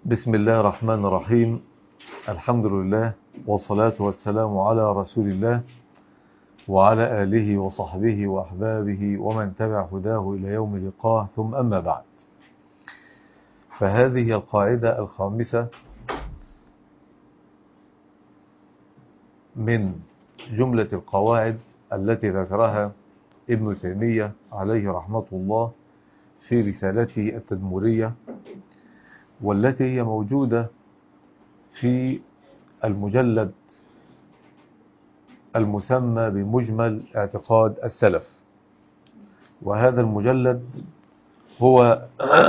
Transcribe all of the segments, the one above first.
بسم الله الرحمن الرحيم الحمد لله والصلاة والسلام على رسول الله وعلى آله وصحبه وأحبابه ومن تبع هداه إلى يوم لقاه ثم أما بعد فهذه القاعدة الخامسة من جملة القواعد التي ذكرها ابن تيمية عليه رحمة الله في رسالته التدمرية والتي هي موجودة في المجلد المسمى بمجمل اعتقاد السلف وهذا المجلد هو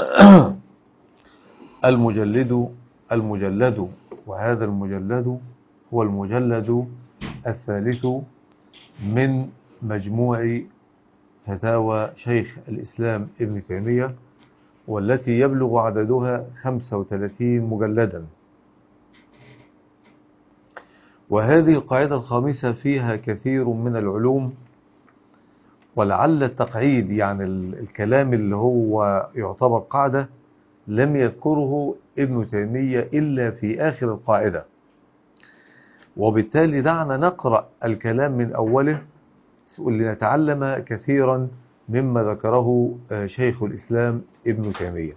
المجلد المجلد وهذا المجلد هو المجلد الثالث من مجموع فتاوى شيخ الإسلام ابن تيمية والتي يبلغ عددها 35 مجلدا وهذه القاعدة الخامسة فيها كثير من العلوم ولعل التقعيد يعني الكلام اللي هو يعتبر قاعدة لم يذكره ابن تيمية إلا في آخر القاعدة وبالتالي دعنا نقرأ الكلام من أوله لنتعلم كثيرا مما ذكره شيخ الإسلام ابن تيمية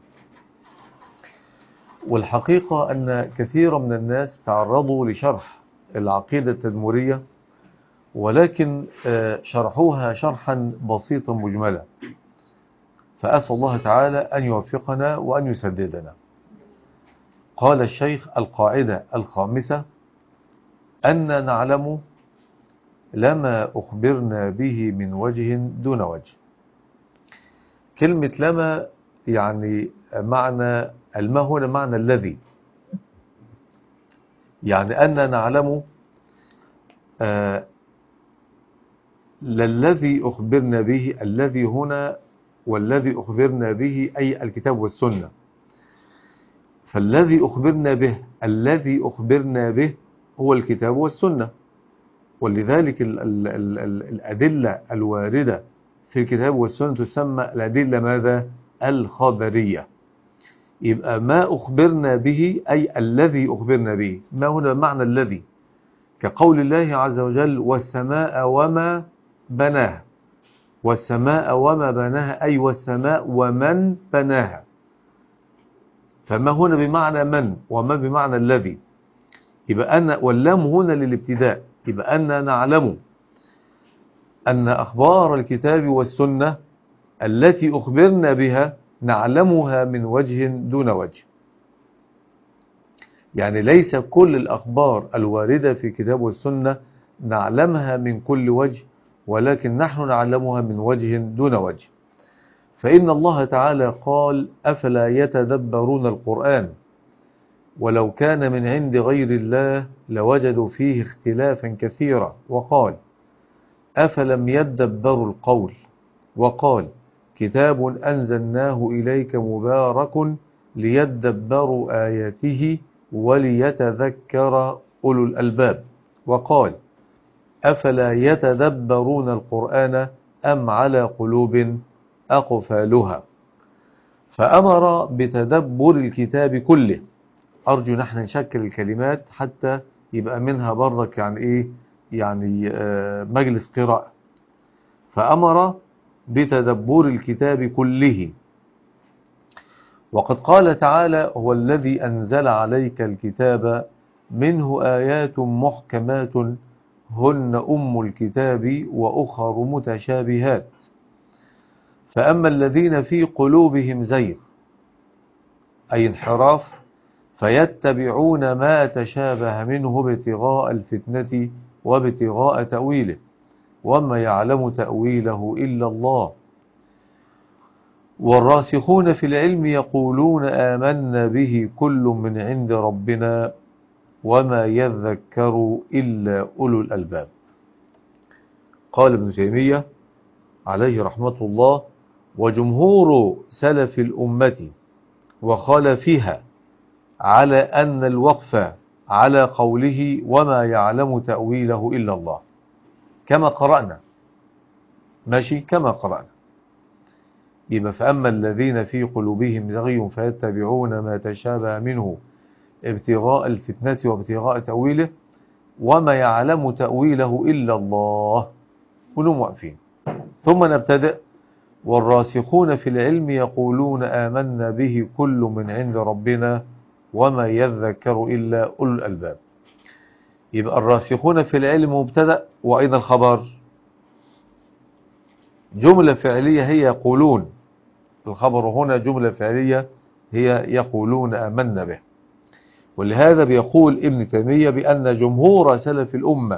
والحقيقة أن كثيرا من الناس تعرضوا لشرح العقيدة التدمرية ولكن شرحوها شرحا بسيطا مجملا فأسأل الله تعالى أن يوفقنا وأن يسددنا قال الشيخ القاعدة الخامسة أن نعلم لما أخبرنا به من وجه دون وجه كلمة لما يعني معنى الما هنا معنى الذي يعني أن نعلم آه للذي أخبرنا به الذي هنا والذي أخبرنا به أي الكتاب والسنة فالذي أخبرنا به الذي أخبرنا به هو الكتاب والسنة ولذلك ال ال ال ال الأدلة الواردة في الكتاب والسنة تسمى الأدلة ماذا؟ الخبرية يبقى ما أخبرنا به أي الذي أخبرنا به ما هنا معنى الذي كقول الله عز وجل والسماء وما بناها والسماء وما بناها أي والسماء ومن بناها فما هنا بمعنى من وما بمعنى الذي يبقى أن واللام هنا للابتداء يبقى أن نعلم أن أخبار الكتاب والسنة التي أخبرنا بها نعلمها من وجه دون وجه يعني ليس كل الأخبار الواردة في الكتاب والسنة نعلمها من كل وجه ولكن نحن نعلمها من وجه دون وجه فإن الله تعالى قال أفلا يتدبرون القرآن ولو كان من عند غير الله لوجدوا فيه اختلافا كثيرا وقال أفلم يدبروا القول وقال كتاب أنزلناه إليك مبارك ليدبروا آياته وليتذكر أولو الألباب وقال أفلا يتدبرون القرآن أم على قلوب أقفالها فأمر بتدبر الكتاب كله أرجو نحن نشكل الكلمات حتى يبقى منها برك يعني إيه يعني آه مجلس قراءة فأمر بتدبر الكتاب كله وقد قال تعالى هو الذي أنزل عليك الكتاب منه آيات محكمات هن أم الكتاب وأخر متشابهات فأما الذين في قلوبهم زيغ أي انحراف فيتبعون ما تشابه منه ابتغاء الفتنة وابتغاء تأويله وما يعلم تأويله إلا الله والراسخون في العلم يقولون آمنا به كل من عند ربنا وما يذكر إلا أولو الألباب قال ابن تيمية عليه رحمة الله وجمهور سلف الأمة وخلفها على أن الوقف على قوله وما يعلم تأويله إلا الله كما قرأنا ماشي كما قرأنا يبقى فأما الذين في قلوبهم زغي فيتبعون ما تشابه منه ابتغاء الفتنة وابتغاء تأويله وما يعلم تأويله إلا الله كلهم واقفين ثم نبتدئ والراسخون في العلم يقولون آمنا به كل من عند ربنا وما يذكر إلا أولو الألباب يبقى الراسخون في العلم مبتدأ وأين الخبر جملة فعلية هي يقولون الخبر هنا جملة فعلية هي يقولون آمنا به ولهذا بيقول ابن تيمية بأن جمهور سلف الأمة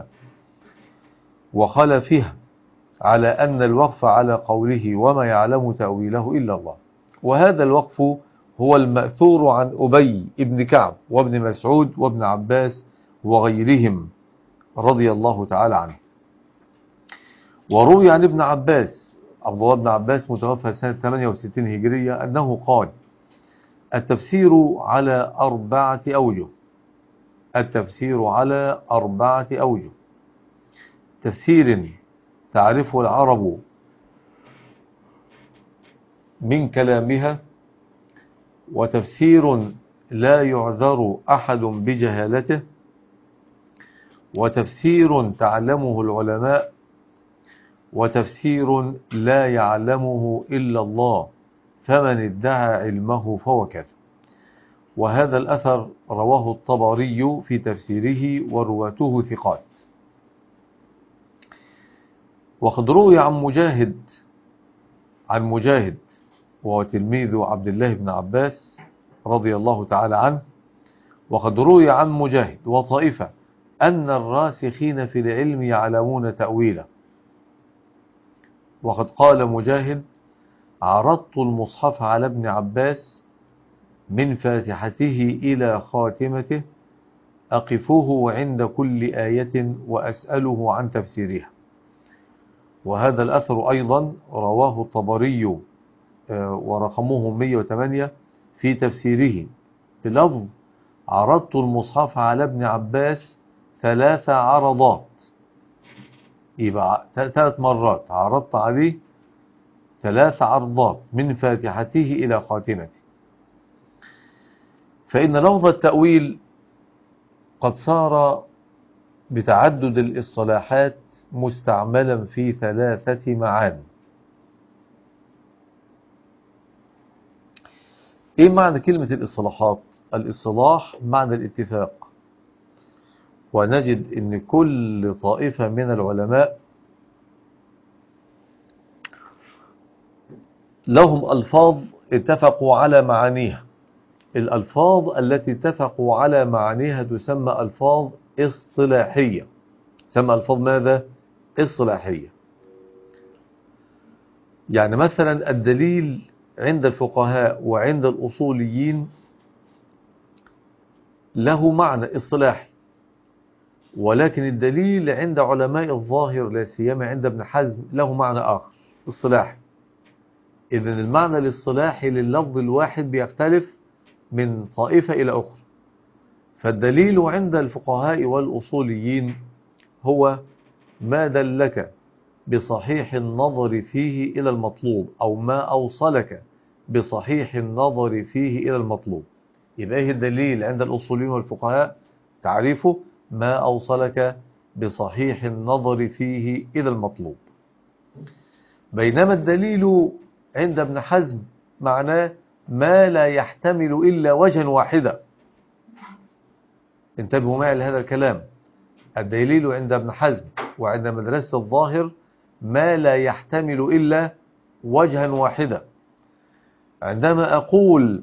وخلفها على أن الوقف على قوله وما يعلم تأويله إلا الله وهذا الوقف هو المأثور عن أبي ابن كعب وابن مسعود وابن عباس وغيرهم رضي الله تعالى عنه وروي عن ابن عباس عبد الله بن عباس متوفى سنة 68 هجرية أنه قال التفسير على أربعة أوجه التفسير على أربعة أوجه تفسير تعرفه العرب من كلامها وتفسير لا يعذر أحد بجهالته وتفسير تعلمه العلماء وتفسير لا يعلمه إلا الله فمن ادعى علمه فهو كذب وهذا الأثر رواه الطبري في تفسيره ورواته ثقات وقد روي عن مجاهد عن مجاهد وهو تلميذ عبد الله بن عباس رضي الله تعالى عنه وقد روي عن مجاهد وطائفة أن الراسخين في العلم يعلمون تأويله وقد قال مجاهد عرضت المصحف على ابن عباس من فاتحته إلى خاتمته أقفه عند كل آية وأسأله عن تفسيرها وهذا الأثر أيضا رواه الطبري ورقمه 108 في تفسيره بلفظ عرضت المصحف على ابن عباس ثلاث عرضات يبقى ثلاث مرات عرضت عليه ثلاث عرضات من فاتحته إلى خاتمته فإن لفظ التأويل قد صار بتعدد الإصلاحات مستعملا في ثلاثة معاني ايه معنى كلمة الاصلاحات الاصلاح معنى الاتفاق ونجد ان كل طائفة من العلماء لهم الفاظ اتفقوا على معانيها الالفاظ التي اتفقوا على معانيها تسمى الفاظ اصطلاحية تسمى الفاظ ماذا اصطلاحية يعني مثلا الدليل عند الفقهاء وعند الأصوليين له معنى اصطلاحي ولكن الدليل عند علماء الظاهر لا سيما عند ابن حزم له معنى آخر اصطلاحي إذن المعنى الاصطلاحي لللفظ الواحد بيختلف من طائفة إلى أخرى فالدليل عند الفقهاء والأصوليين هو ما دلك بصحيح النظر فيه إلى المطلوب أو ما أوصلك بصحيح النظر فيه إلى المطلوب يبقى ايه الدليل عند الأصوليين والفقهاء تعريفه ما أوصلك بصحيح النظر فيه إلى المطلوب بينما الدليل عند ابن حزم معناه ما لا يحتمل إلا وجها واحدا انتبهوا معي لهذا الكلام الدليل عند ابن حزم وعند مدرسة الظاهر ما لا يحتمل إلا وجها واحدا عندما أقول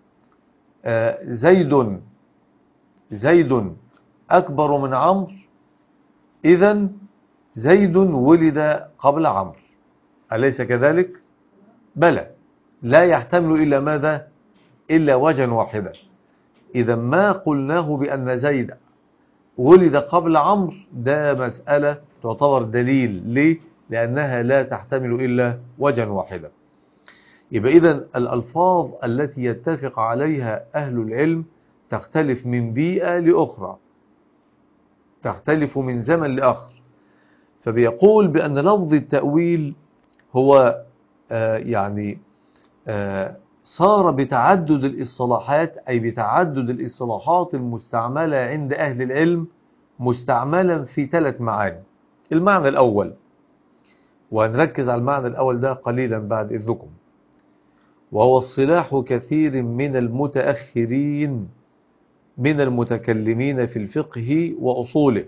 زيد زيد أكبر من عمرو إذا زيد ولد قبل عمرو أليس كذلك؟ بلى لا يحتمل إلا ماذا؟ إلا وجها واحدا إذا ما قلناه بأن زيد ولد قبل عمرو ده مسألة تعتبر دليل ليه؟ لأنها لا تحتمل إلا وجها واحدا يبقى إذا الألفاظ التي يتفق عليها أهل العلم تختلف من بيئة لأخرى تختلف من زمن لآخر فبيقول بأن لفظ التأويل هو آه يعني آه صار بتعدد الاصطلاحات أي بتعدد الاصطلاحات المستعملة عند أهل العلم مستعملا في ثلاث معاني المعنى الأول وهنركز على المعنى الأول ده قليلا بعد إذنكم وهو الصلاح كثير من المتأخرين من المتكلمين في الفقه وأصوله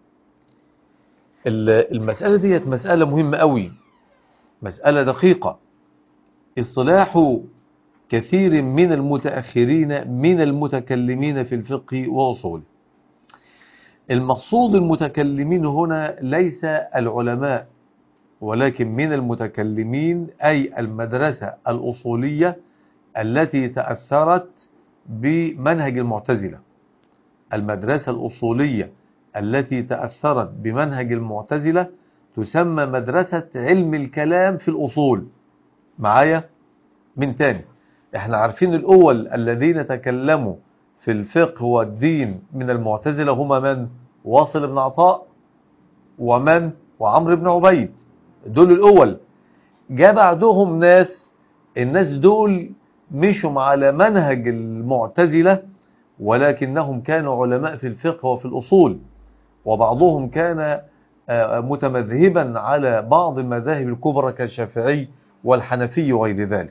المسألة دي مسألة مهمة قوي مسألة دقيقة اصطلاح كثير من المتأخرين من المتكلمين في الفقه وأصوله المقصود المتكلمين هنا ليس العلماء ولكن من المتكلمين أي المدرسة الأصولية التي تأثرت بمنهج المعتزلة المدرسة الأصولية التي تأثرت بمنهج المعتزلة تسمى مدرسة علم الكلام في الأصول معايا من تاني احنا عارفين الأول الذين تكلموا في الفقه والدين من المعتزلة هما من واصل بن عطاء ومن وعمرو بن عبيد دول الأول جاء بعدهم ناس الناس دول مشوا على منهج المعتزلة ولكنهم كانوا علماء في الفقه وفي الأصول وبعضهم كان متمذهبا على بعض المذاهب الكبرى كالشافعي والحنفي وغير ذلك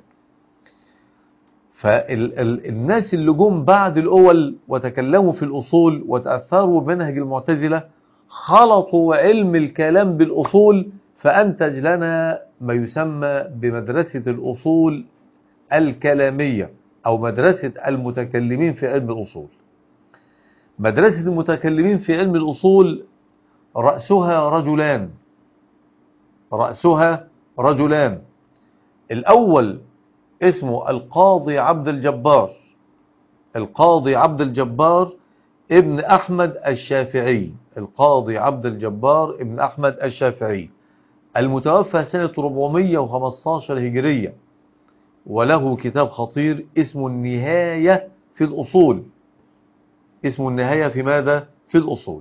فالناس اللي جم بعد الأول وتكلموا في الأصول وتأثروا بمنهج المعتزلة خلطوا علم الكلام بالأصول فأنتج لنا ما يسمى بمدرسة الأصول الكلامية أو مدرسة المتكلمين في علم الأصول مدرسة المتكلمين في علم الأصول رأسها رجلان رأسها رجلان الأول اسمه القاضي عبد الجبار القاضي عبد الجبار ابن أحمد الشافعي القاضي عبد الجبار ابن أحمد الشافعي المتوفى سنة 415 هجرية وله كتاب خطير اسمه النهاية في الأصول اسمه النهاية في ماذا؟ في الأصول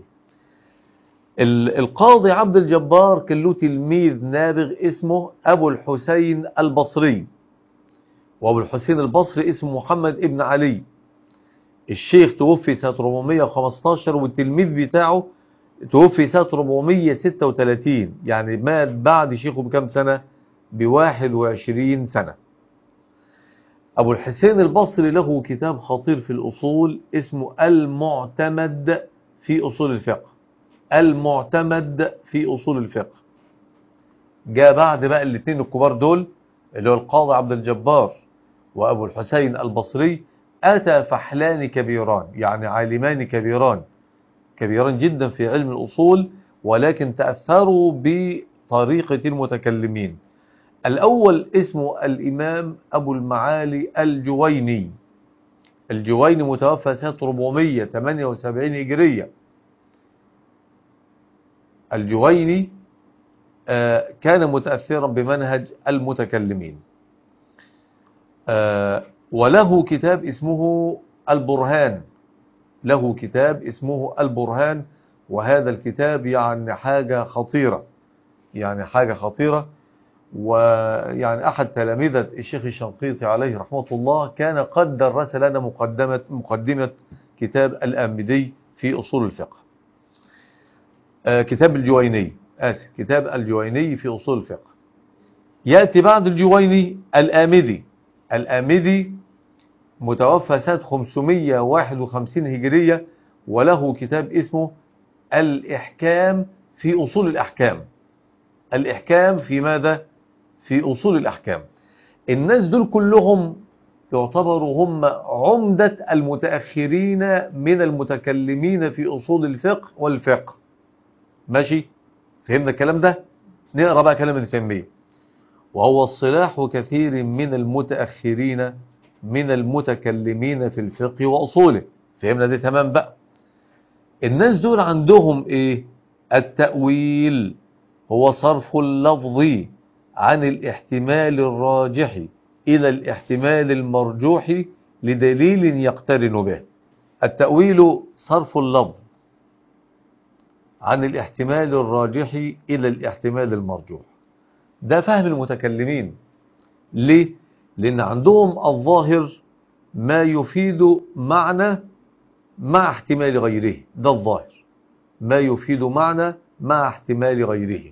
القاضي عبد الجبار كان له تلميذ نابغ اسمه أبو الحسين البصري وأبو الحسين البصري اسمه محمد ابن علي الشيخ توفي سنة 415 والتلميذ بتاعه توفي سنة 436 يعني مات بعد شيخه بكم سنة ب 21 سنة أبو الحسين البصري له كتاب خطير في الأصول اسمه المعتمد في أصول الفقه المعتمد في أصول الفقه جاء بعد بقى الاثنين الكبار دول اللي هو القاضي عبد الجبار وأبو الحسين البصري أتى فحلان كبيران يعني عالمان كبيران كبيران جدا في علم الأصول ولكن تأثروا بطريقة المتكلمين الأول اسمه الإمام أبو المعالي الجويني الجويني متوفى سنة 478 هجرية الجويني كان متأثرا بمنهج المتكلمين وله كتاب اسمه البرهان له كتاب اسمه البرهان وهذا الكتاب يعني حاجة خطيرة يعني حاجة خطيرة ويعني أحد تلامذة الشيخ الشنقيطي عليه رحمة الله كان قد درس لنا مقدمة, مقدمة كتاب الآمدي في أصول الفقه آه كتاب الجويني آسف كتاب الجويني في أصول الفقه يأتي بعد الجويني الآمدي الآمدي متوفى سنة 551 هجرية وله كتاب اسمه الإحكام في أصول الأحكام الإحكام في ماذا؟ في أصول الأحكام الناس دول كلهم يعتبروا هم عمدة المتأخرين من المتكلمين في أصول الفقه والفقه ماشي؟ فهمنا الكلام ده؟ نقرأ بقى كلام ابن تيمية وهو الصلاح كثير من المتأخرين من المتكلمين في الفقه وأصوله فهمنا دي تمام بقى الناس دول عندهم ايه التأويل هو صرف اللفظ عن الاحتمال الراجح إلى الاحتمال المرجوح لدليل يقترن به التأويل صرف اللفظ عن الاحتمال الراجح إلى الاحتمال المرجوح ده فهم المتكلمين ليه؟ لأن عندهم الظاهر ما يفيد معنى مع احتمال غيره ده الظاهر ما يفيد معنى مع احتمال غيره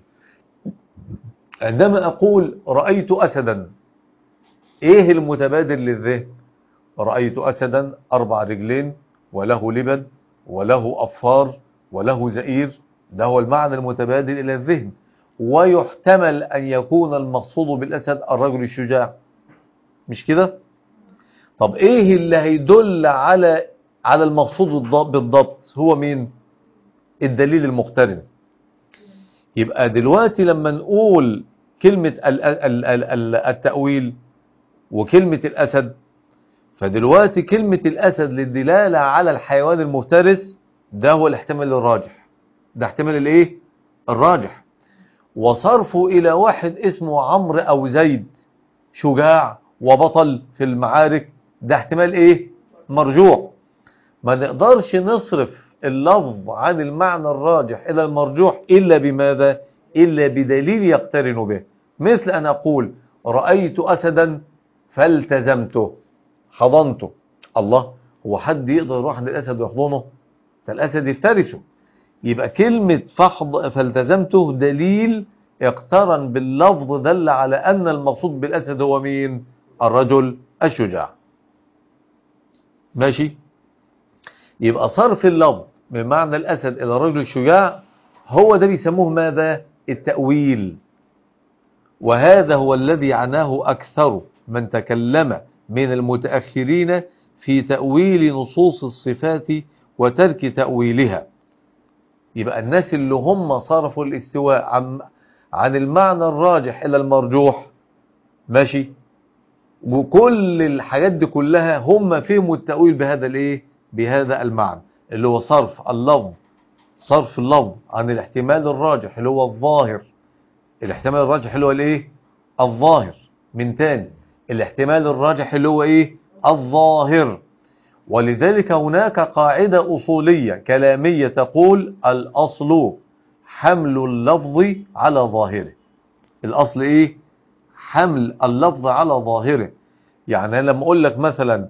عندما أقول رأيت أسدا إيه المتبادل للذهن رأيت أسدا أربع رجلين وله لبن وله أفار وله زئير ده هو المعنى المتبادل إلى الذهن ويحتمل أن يكون المقصود بالأسد الرجل الشجاع مش كده طب إيه اللي هيدل على على المقصود بالضبط هو مين الدليل المقترن يبقى دلوقتي لما نقول كلمة التأويل وكلمة الأسد فدلوقتي كلمة الأسد للدلالة على الحيوان المفترس ده هو الاحتمال الراجح ده احتمال الايه الراجح وصرفه إلى واحد اسمه عمرو أو زيد شجاع وبطل في المعارك ده احتمال ايه مرجوع ما نقدرش نصرف اللفظ عن المعنى الراجح إلى المرجوح إلا بماذا إلا بدليل يقترن به مثل أن أقول رأيت أسدا فالتزمته حضنته الله هو حد يقدر يروح عند الأسد ويحضنه ده الأسد يفترسه يبقى كلمة فحض فالتزمته دليل اقترن باللفظ دل على أن المقصود بالأسد هو مين الرجل الشجاع ماشي يبقى صرف اللفظ من معنى الأسد إلى الرجل الشجاع هو ده بيسموه ماذا التأويل وهذا هو الذي عناه أكثر من تكلم من المتأخرين في تأويل نصوص الصفات وترك تأويلها يبقى الناس اللي هم صرفوا الاستواء عن, عن المعنى الراجح إلى المرجوح ماشي وكل الحاجات دي كلها هم فهموا التأويل بهذا الايه بهذا المعنى اللي هو صرف اللفظ صرف اللفظ عن الاحتمال الراجح اللي هو الظاهر الاحتمال الراجح اللي هو الايه الظاهر من تاني الاحتمال الراجح اللي هو ايه الظاهر ولذلك هناك قاعدة أصولية كلامية تقول الأصل حمل اللفظ على ظاهره الأصل إيه حمل اللفظ على ظاهره يعني لما أقول لك مثلا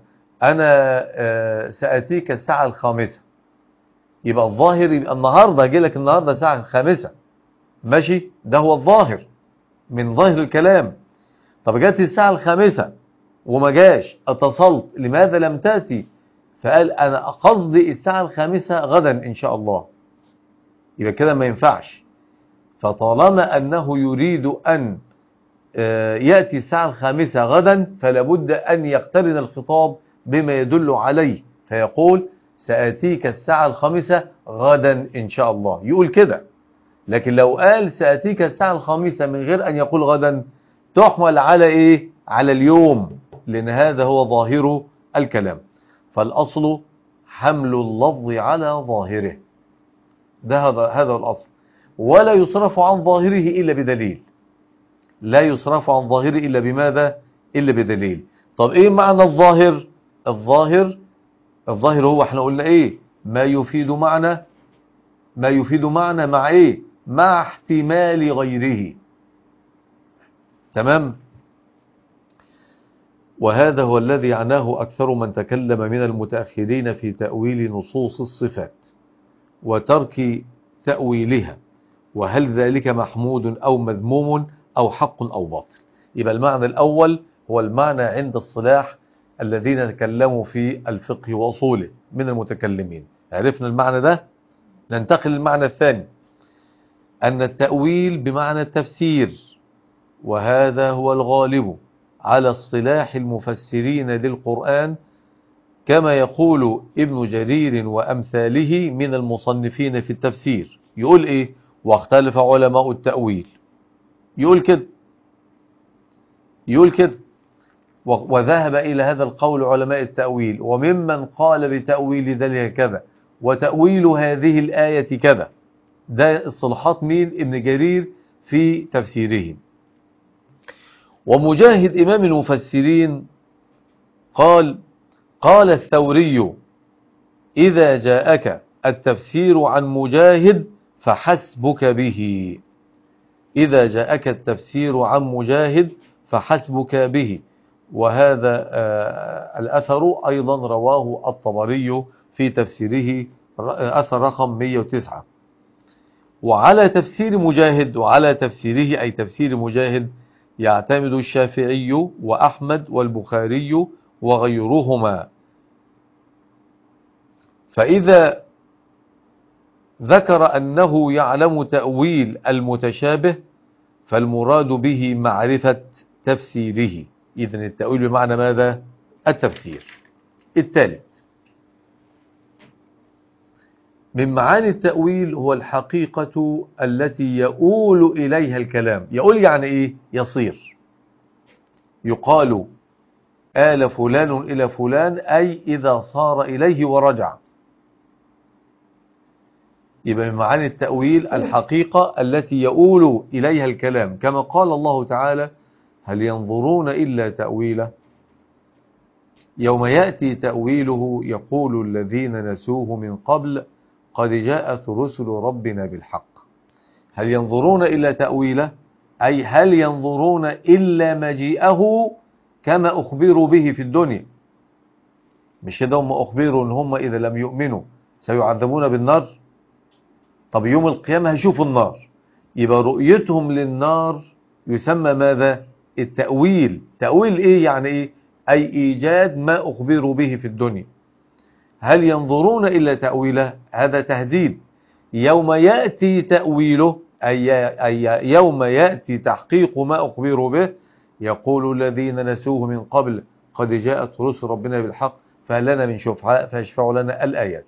أنا سأتيك الساعة الخامسة يبقى الظاهر يبقى النهاردة أجي لك النهاردة الساعة الخامسة ماشي ده هو الظاهر من ظاهر الكلام طب جات الساعة الخامسة وما جاش اتصلت لماذا لم تأتي فقال أنا قصدي الساعة الخامسة غدا إن شاء الله يبقى كده ما ينفعش فطالما أنه يريد أن يأتي الساعة الخامسة غدا فلابد أن يقترن الخطاب بما يدل عليه فيقول سأتيك الساعة الخامسة غدا إن شاء الله يقول كده لكن لو قال سأتيك الساعة الخامسة من غير أن يقول غدا تحمل على إيه على اليوم لأن هذا هو ظاهر الكلام فالأصل حمل اللفظ على ظاهره ده هذا هذا الأصل ولا يصرف عن ظاهره إلا بدليل لا يصرف عن ظاهره إلا بماذا إلا بدليل طب إيه معنى الظاهر الظاهر الظاهر هو احنا قلنا إيه ما يفيد معنى ما يفيد معنى مع إيه مع احتمال غيره تمام وهذا هو الذي عناه أكثر من تكلم من المتأخرين في تأويل نصوص الصفات وترك تأويلها وهل ذلك محمود أو مذموم أو حق أو باطل يبقى المعنى الأول هو المعنى عند الصلاح الذين تكلموا في الفقه وأصوله من المتكلمين عرفنا المعنى ده ننتقل للمعنى الثاني أن التأويل بمعنى التفسير وهذا هو الغالب على الصلاح المفسرين للقرآن كما يقول ابن جرير وأمثاله من المصنفين في التفسير يقول إيه واختلف علماء التأويل يقول كده يقول كده وذهب إلى هذا القول علماء التأويل وممن قال بتأويل ذلك كذا وتأويل هذه الآية كذا ده الصلحات مين ابن جرير في تفسيره ومجاهد إمام المفسرين قال قال الثوري إذا جاءك التفسير عن مجاهد فحسبك به إذا جاءك التفسير عن مجاهد فحسبك به وهذا آه، الأثر أيضا رواه الطبري في تفسيره ر- أثر رقم 109 وعلى تفسير مجاهد وعلى تفسيره أي تفسير مجاهد يعتمد الشافعي وأحمد والبخاري وغيرهما فإذا ذكر أنه يعلم تأويل المتشابه فالمراد به معرفة تفسيره إذن التأويل بمعنى ماذا؟ التفسير الثالث من معاني التأويل هو الحقيقة التي يؤول إليها الكلام يقول يعني إيه؟ يصير يقال آل فلان إلى فلان أي إذا صار إليه ورجع يبقى من معاني التأويل الحقيقة التي يؤول إليها الكلام كما قال الله تعالى هل ينظرون إلا تأويله يوم يأتي تأويله يقول الذين نسوه من قبل قد جاءت رسل ربنا بالحق هل ينظرون إلا تأويله أي هل ينظرون إلا مجيئه كما أخبروا به في الدنيا مش كده هم أخبروا إن هم إذا لم يؤمنوا سيعذبون بالنار طب يوم القيامة هيشوفوا النار يبقى رؤيتهم للنار يسمى ماذا التأويل تأويل إيه يعني إيه أي إيجاد ما أخبروا به في الدنيا هل ينظرون إلا تأويله هذا تهديد يوم يأتي تأويله أي, أي يوم يأتي تحقيق ما أخبروا به يقول الذين نسوه من قبل قد جاءت رسل ربنا بالحق فهل لنا من شفعاء فيشفعوا لنا الآيات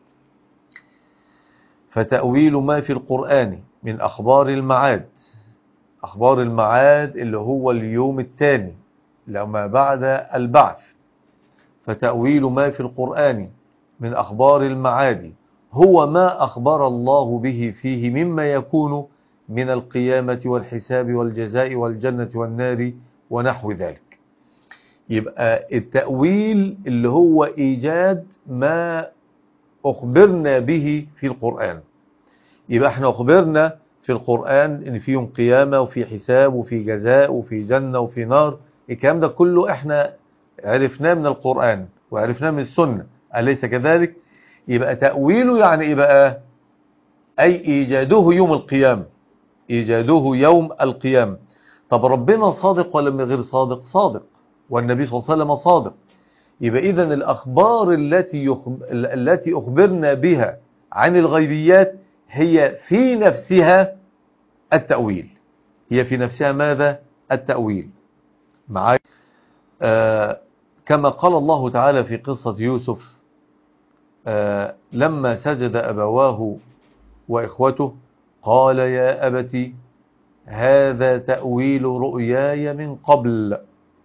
فتأويل ما في القرآن من أخبار المعاد أخبار المعاد اللي هو اليوم الثاني لما بعد البعث فتأويل ما في القرآن من أخبار المعاد هو ما أخبر الله به فيه مما يكون من القيامة والحساب والجزاء والجنة والنار ونحو ذلك يبقى التأويل اللي هو إيجاد ما أخبرنا به في القرآن يبقى احنا أخبرنا في القرآن إن في يوم قيامة وفي حساب وفي جزاء وفي جنة وفي نار الكلام ده كله احنا عرفناه من القرآن وعرفناه من السنة أليس كذلك يبقى تأويله يعني إيه بقى أي إيجاده يوم القيامة إيجاده يوم القيامة طب ربنا صادق ولا غير صادق صادق والنبي صلى الله عليه وسلم صادق يبقى إذا الأخبار التي يخب... التي أخبرنا بها عن الغيبيات هي في نفسها التأويل هي في نفسها ماذا التأويل معايا آه كما قال الله تعالى في قصة يوسف آه لما سجد أبواه وإخوته قال يا أبت هذا تأويل رؤياي من قبل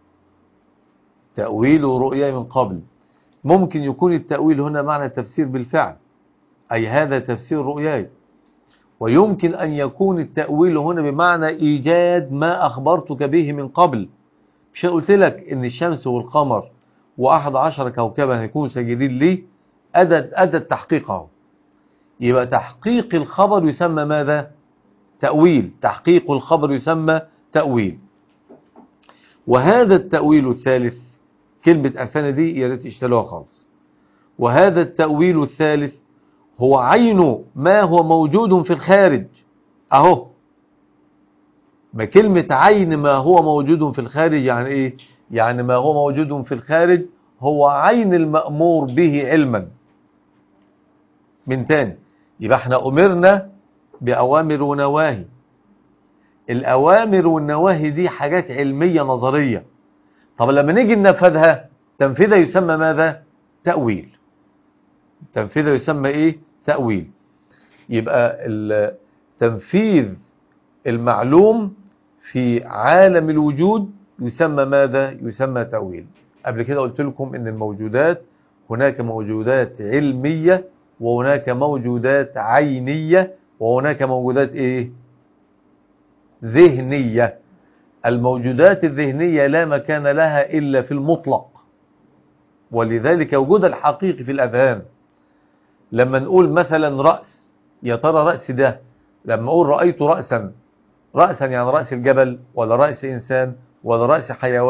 تأويل رؤياي من قبل ممكن يكون التأويل هنا معنى التفسير بالفعل أي هذا تفسير رؤياي ويمكن أن يكون التأويل هنا بمعنى إيجاد ما أخبرتك به من قبل مش قلت لك إن الشمس والقمر وأحد عشر كوكبا هيكون ساجدين لي أدت أدت تحقيقه يبقى تحقيق الخبر يسمى ماذا تأويل تحقيق الخبر يسمى تأويل وهذا التأويل الثالث كلمة الثانية دي يا ريت اشتلوها خالص وهذا التأويل الثالث هو عين ما هو موجود في الخارج اهو ما كلمة عين ما هو موجود في الخارج يعني ايه يعني ما هو موجود في الخارج هو عين المأمور به علما من تاني يبقى احنا امرنا بأوامر ونواهي الأوامر والنواهي دي حاجات علمية نظرية طب لما نيجي ننفذها تنفيذها يسمى ماذا تأويل تنفيذها يسمى ايه تأويل يبقى تنفيذ المعلوم في عالم الوجود يسمى ماذا يسمى تأويل قبل كده قلت لكم ان الموجودات هناك موجودات علمية وهناك موجودات عينية وهناك موجودات ايه ذهنية الموجودات الذهنية لا مكان لها إلا في المطلق ولذلك وجود الحقيقي في الأذهان لما نقول مثلا رأس يا ترى رأس ده لما أقول رأيت رأسا رأسا يعني رأس الجبل ولا رأس إنسان ولا رأس حيوان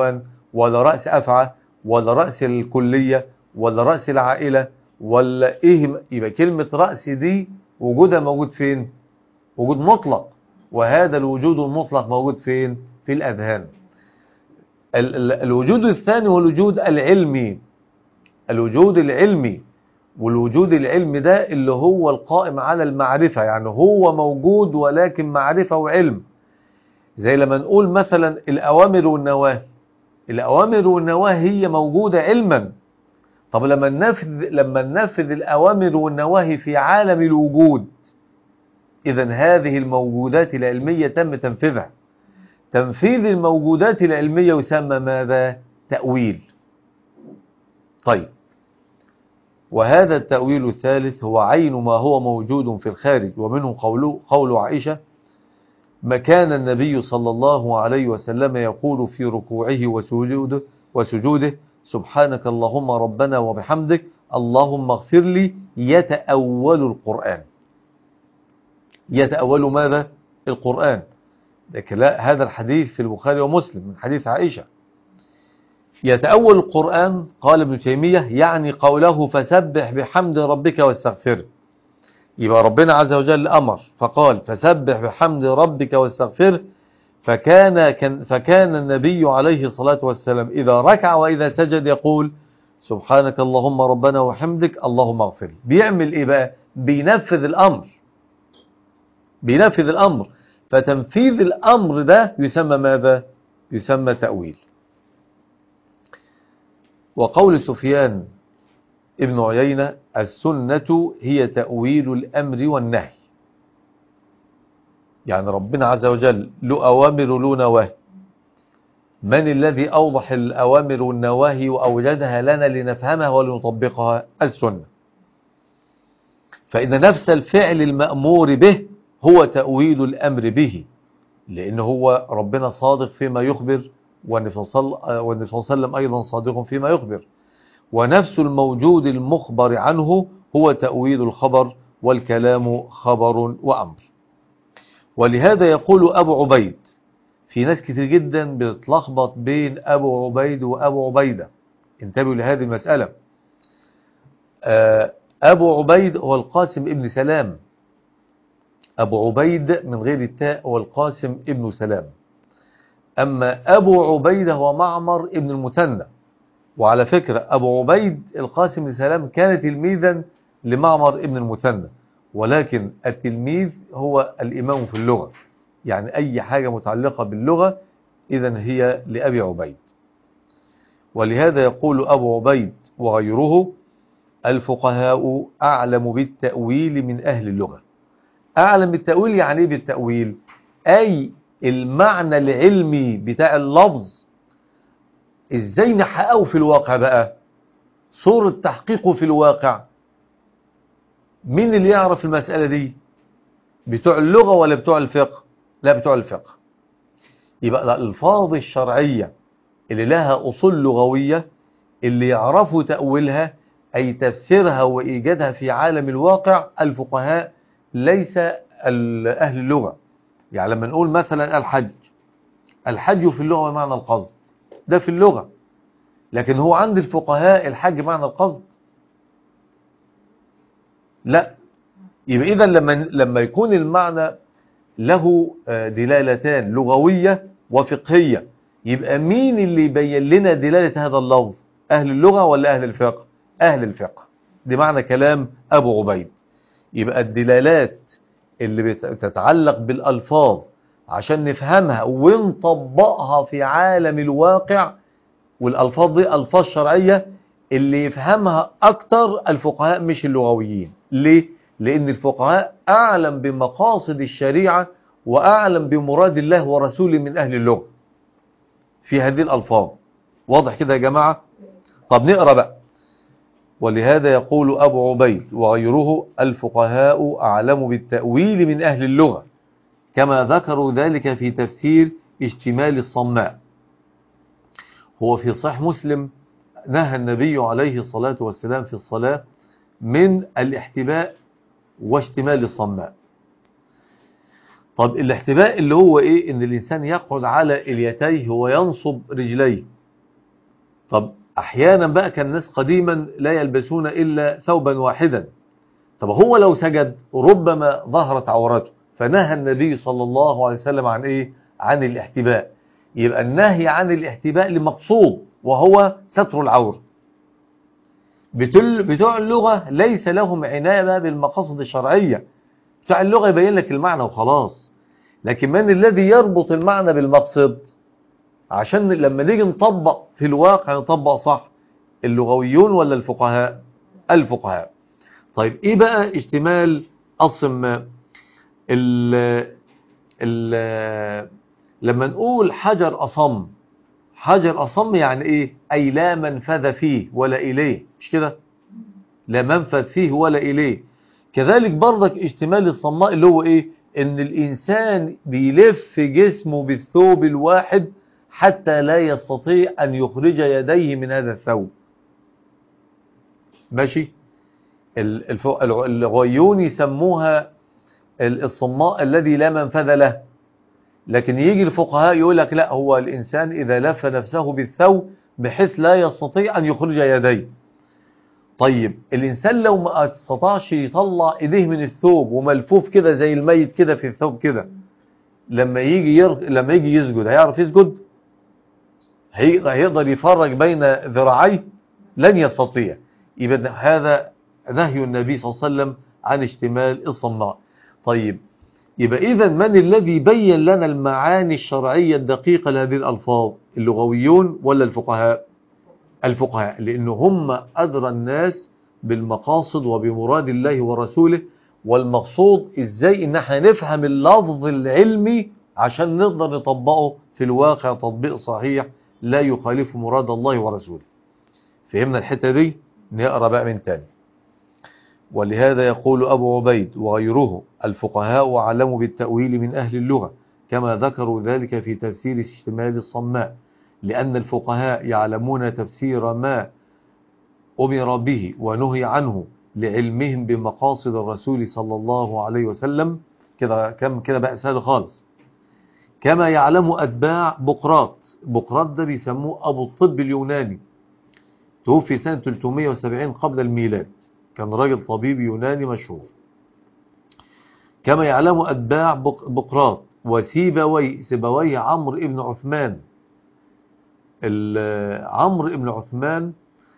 ولا رأس أفعى ولا رأس الكلية ولا رأس العائلة ولا إيه يبقى كلمة رأس دي وجودها موجود فين وجود مطلق وهذا الوجود المطلق موجود فين في الأذهان ال- ال- الوجود الثاني هو الوجود العلمي الوجود العلمي والوجود العلمي ده اللي هو القائم على المعرفة يعني هو موجود ولكن معرفة وعلم زي لما نقول مثلا الأوامر والنواهي الأوامر والنواهي هي موجودة علما طب لما ننفذ لما ننفذ الأوامر والنواهي في عالم الوجود إذا هذه الموجودات العلمية تم تنفيذها تنفيذ الموجودات العلمية يسمى ماذا؟ تأويل طيب وهذا التأويل الثالث هو عين ما هو موجود في الخارج ومنه قول, قول عائشة ما كان النبي صلى الله عليه وسلم يقول في ركوعه وسجوده, وسجوده سبحانك اللهم ربنا وبحمدك اللهم اغفر لي يتأول القرآن يتأول ماذا؟ القرآن لكن لا هذا الحديث في البخاري ومسلم من حديث عائشة يتأول القرآن قال ابن تيمية يعني قوله فسبح بحمد ربك واستغفره يبقى ربنا عز وجل أمر فقال فسبح بحمد ربك واستغفره فكان كان فكان النبي عليه الصلاة والسلام إذا ركع وإذا سجد يقول سبحانك اللهم ربنا وحمدك اللهم اغفر لي. بيعمل إيه بقى بينفذ الأمر بينفذ الأمر فتنفيذ الأمر ده يسمى ماذا يسمى تأويل وقول سفيان ابن عيينة السنة هي تأويل الأمر والنهي يعني ربنا عز وجل له أوامر له نواهي من الذي أوضح الأوامر والنواهي وأوجدها لنا لنفهمها ولنطبقها السنة فإن نفس الفعل المأمور به هو تأويل الأمر به لأن هو ربنا صادق فيما يخبر والنبي صلى الله عليه وسلم أيضا صادق فيما يخبر ونفس الموجود المخبر عنه هو تأويل الخبر والكلام خبر وأمر ولهذا يقول أبو عبيد في ناس كتير جدا بتتلخبط بين أبو عبيد وأبو عبيدة انتبهوا لهذه المسألة أبو عبيد هو القاسم ابن سلام أبو عبيد من غير التاء هو القاسم ابن سلام أما أبو عبيدة هو معمر ابن المثنى وعلى فكرة أبو عبيد القاسم بن سلام كان تلميذا لمعمر ابن المثنى ولكن التلميذ هو الإمام في اللغة يعني أي حاجة متعلقة باللغة إذا هي لأبي عبيد ولهذا يقول أبو عبيد وغيره الفقهاء أعلم بالتأويل من أهل اللغة أعلم بالتأويل يعني إيه بالتأويل أي المعنى العلمي بتاع اللفظ ازاي نحققه في الواقع بقى صورة تحقيقه في الواقع مين اللي يعرف المسألة دي بتوع اللغة ولا بتوع الفقه لا بتوع الفقه يبقى الألفاظ الشرعية اللي لها أصول لغوية اللي يعرفوا تأويلها أي تفسيرها وإيجادها في عالم الواقع الفقهاء ليس أهل اللغة يعني لما نقول مثلا الحج الحج في اللغة بمعنى القصد ده في اللغة لكن هو عند الفقهاء الحج معنى القصد لا يبقى إذا لما لما يكون المعنى له دلالتان لغوية وفقهية يبقى مين اللي يبين لنا دلالة هذا اللفظ أهل اللغة ولا أهل الفقه أهل الفقه دي معنى كلام أبو عبيد يبقى الدلالات اللي بتتعلق بالألفاظ عشان نفهمها ونطبقها في عالم الواقع والألفاظ دي ألفاظ شرعية اللي يفهمها أكتر الفقهاء مش اللغويين ليه؟ لأن الفقهاء أعلم بمقاصد الشريعة وأعلم بمراد الله ورسوله من أهل اللغة في هذه الألفاظ واضح كده يا جماعة طب نقرأ بقى ولهذا يقول أبو عبيد وغيره الفقهاء أعلم بالتأويل من أهل اللغة كما ذكروا ذلك في تفسير اشتمال الصماء هو في صحيح مسلم نهى النبي عليه الصلاة والسلام في الصلاة من الاحتباء واشتمال الصماء طب الاحتباء اللي هو ايه ان الانسان يقعد على اليتيه وينصب رجليه طب أحيانا بقى كان الناس قديما لا يلبسون إلا ثوبا واحدا طب هو لو سجد ربما ظهرت عورته فنهى النبي صلى الله عليه وسلم عن إيه عن الاحتباء يبقى النهي عن الاحتباء لمقصود وهو ستر العورة بتل بتوع اللغة ليس لهم عناية بالمقاصد الشرعية بتوع اللغة يبين لك المعنى وخلاص لكن من الذي يربط المعنى بالمقصد عشان لما نيجي نطبق في الواقع نطبق صح اللغويون ولا الفقهاء الفقهاء طيب ايه بقى اشتمال الصماء ال ال لما نقول حجر أصم حجر أصم يعني ايه اي لا منفذ فيه ولا اليه مش كده لا منفذ فيه ولا اليه كذلك برضك اشتمال الصماء اللي هو ايه ان الانسان بيلف جسمه بالثوب الواحد حتى لا يستطيع ان يخرج يديه من هذا الثوب ماشي الغيون يسموها الصماء الذي لا منفذ له لكن يجي الفقهاء يقول لك لا هو الإنسان إذا لف نفسه بالثوب بحيث لا يستطيع أن يخرج يديه طيب الإنسان لو ما استطاعش يطلع إيديه من الثوب وملفوف كده زي الميت كده في الثوب كده لما يجي يرغ... لما يجي يسجد هيعرف يسجد هيقدر يفرج بين ذراعيه لن يستطيع يبقى هذا نهي النبي صلى الله عليه وسلم عن اشتمال الصماء طيب يبقى إذا من الذي بين لنا المعاني الشرعية الدقيقة لهذه الألفاظ اللغويون ولا الفقهاء الفقهاء لأن هم أدرى الناس بالمقاصد وبمراد الله ورسوله والمقصود إزاي إن احنا نفهم اللفظ العلمي عشان نقدر نطبقه في الواقع تطبيق صحيح لا يخالف مراد الله ورسوله فهمنا الحتة دي نقرأ بقى من تاني ولهذا يقول أبو عبيد وغيره الفقهاء أعلم بالتأويل من أهل اللغة كما ذكروا ذلك في تفسير اشتمال الصماء لأن الفقهاء يعلمون تفسير ما أمر به ونهي عنه لعلمهم بمقاصد الرسول صلى الله عليه وسلم كده كم كده بقى سهل خالص كما يعلم أتباع بقراط بقراط ده بيسموه أبو الطب اليوناني توفي سنة 370 قبل الميلاد كان راجل طبيب يوناني مشهور كما يعلم أتباع بقراط وسيبوي سيبوي عمرو ابن عثمان عمرو ابن عثمان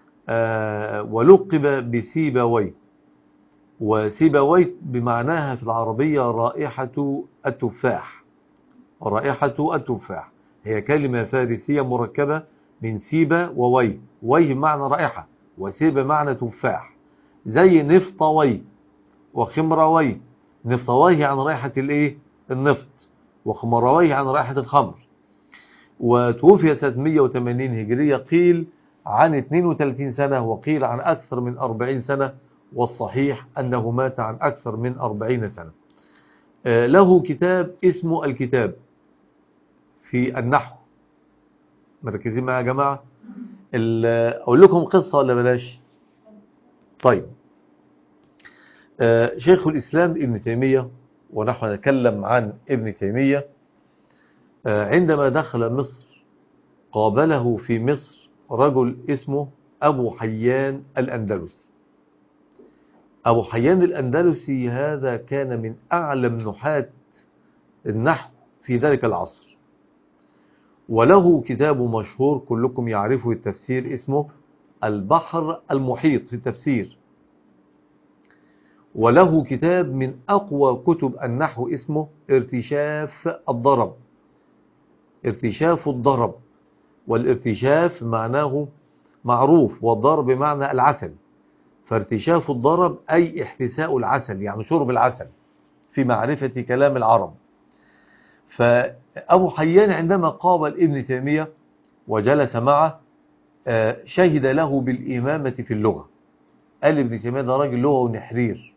ولقب بسيبوي وسيبوي بمعناها في العربية رائحة التفاح رائحة التفاح هي كلمة فارسية مركبة من سيبة ووي وي معنى رائحة وسيبة معنى تفاح زي نفطوي وخمروي نفطوي عن رائحة الايه النفط وخمروي عن رائحة الخمر وتوفي سنة 180 هجرية قيل عن 32 سنة وقيل عن أكثر من 40 سنة والصحيح أنه مات عن أكثر من 40 سنة له كتاب اسمه الكتاب في النحو مركزين معايا يا جماعة أقول لكم قصة ولا بلاش طيب شيخ الإسلام ابن تيمية ونحن نتكلم عن ابن تيمية عندما دخل مصر قابله في مصر رجل اسمه أبو حيان الأندلسي أبو حيان الأندلسي هذا كان من أعلم نحاة النحو في ذلك العصر وله كتاب مشهور كلكم يعرفه التفسير اسمه البحر المحيط في التفسير وله كتاب من أقوى كتب النحو اسمه ارتشاف الضرب ارتشاف الضرب والارتشاف معناه معروف والضرب بمعنى العسل فارتشاف الضرب أي احتساء العسل يعني شرب العسل في معرفة كلام العرب فأبو حيان عندما قابل ابن تيمية وجلس معه شهد له بالإمامة في اللغة قال ابن تيمية ده راجل لغة ونحرير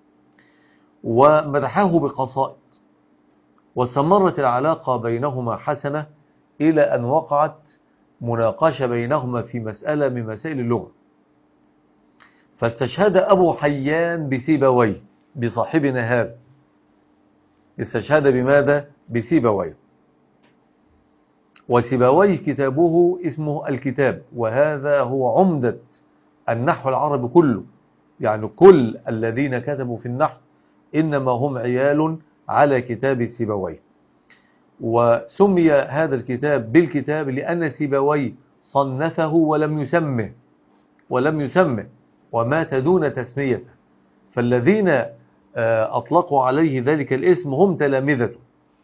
ومدحه بقصائد واستمرت العلاقة بينهما حسنة إلى أن وقعت مناقشة بينهما في مسألة من مسائل اللغة فاستشهد أبو حيان بسيبويه بصاحبنا هذا استشهد بماذا؟ بسيبويه وسيبويه كتابه اسمه الكتاب وهذا هو عمدة النحو العربي كله يعني كل الذين كتبوا في النحو إنما هم عيال على كتاب سيبويه وسمي هذا الكتاب بالكتاب لأن سيبويه صنفه ولم يسمه ولم يسمه ومات دون تسميته فالذين أطلقوا عليه ذلك الاسم هم تلامذته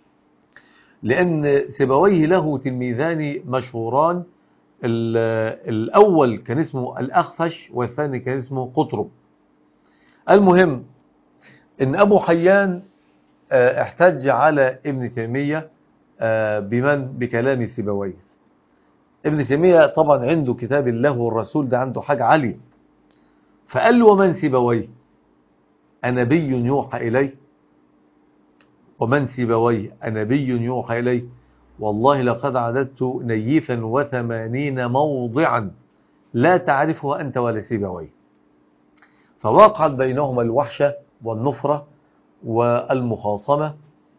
لأن سيبويه له تلميذان مشهوران الأول كان اسمه الأخفش والثاني كان اسمه قطرب المهم ان أبو حيان احتج على ابن تيمية بمن بكلام سيبويه ابن تيمية طبعا عنده كتاب الله والرسول ده عنده حاجة عالية فقال له ومن سيبويه أنبي يوحى إليه ومن سيبويه أنبي يوحى إليه والله لقد عددت نيفا وثمانين موضعا لا تعرفها أنت ولا سيبويه فوقعت بينهما الوحشة والنفرة والمخاصمة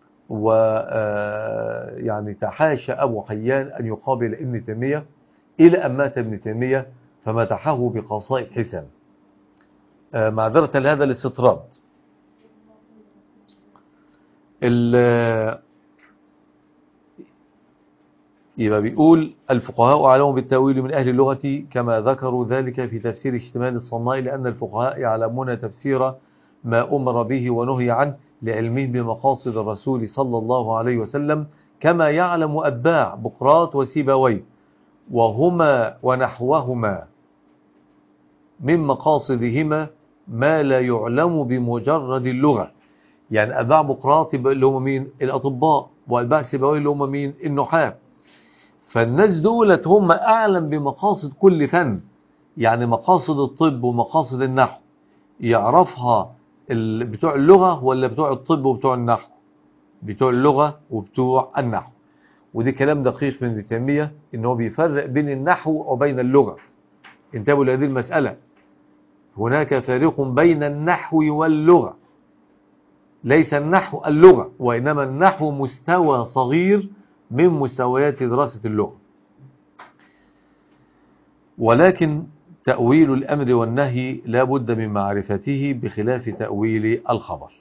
ويعني تحاشى أبو حيان أن يقابل ابن تيمية إلى أن مات ابن تيمية فمتحه بقصائد حسن معذرة لهذا الاستطراد يبقى بيقول الفقهاء أعلموا بالتأويل من أهل اللغة كما ذكروا ذلك في تفسير اشتمال الصناء لأن الفقهاء يعلمون تفسير ما أمر به ونهي عنه لعلمهم بمقاصد الرسول صلى الله عليه وسلم كما يعلم أتباع بقراط وسيبوي وهما ونحوهما من مقاصدهما ما لا يعلم بمجرد اللغة يعني أتباع بقراط اللي هم مين الأطباء وأتباع سيبوي اللي هم مين النحاة فالناس دولت هم أعلم بمقاصد كل فن يعني مقاصد الطب ومقاصد النحو يعرفها بتوع اللغة ولا بتوع الطب وبتوع النحو بتوع اللغة وبتوع النحو ودي كلام دقيق من ابن تيمية ان هو بيفرق بين النحو وبين اللغة انتبهوا لهذه المسألة هناك فارق بين النحو واللغة ليس النحو اللغة وإنما النحو مستوى صغير من مستويات دراسة اللغة ولكن تأويل الأمر والنهي لا بد من معرفته بخلاف تأويل الخبر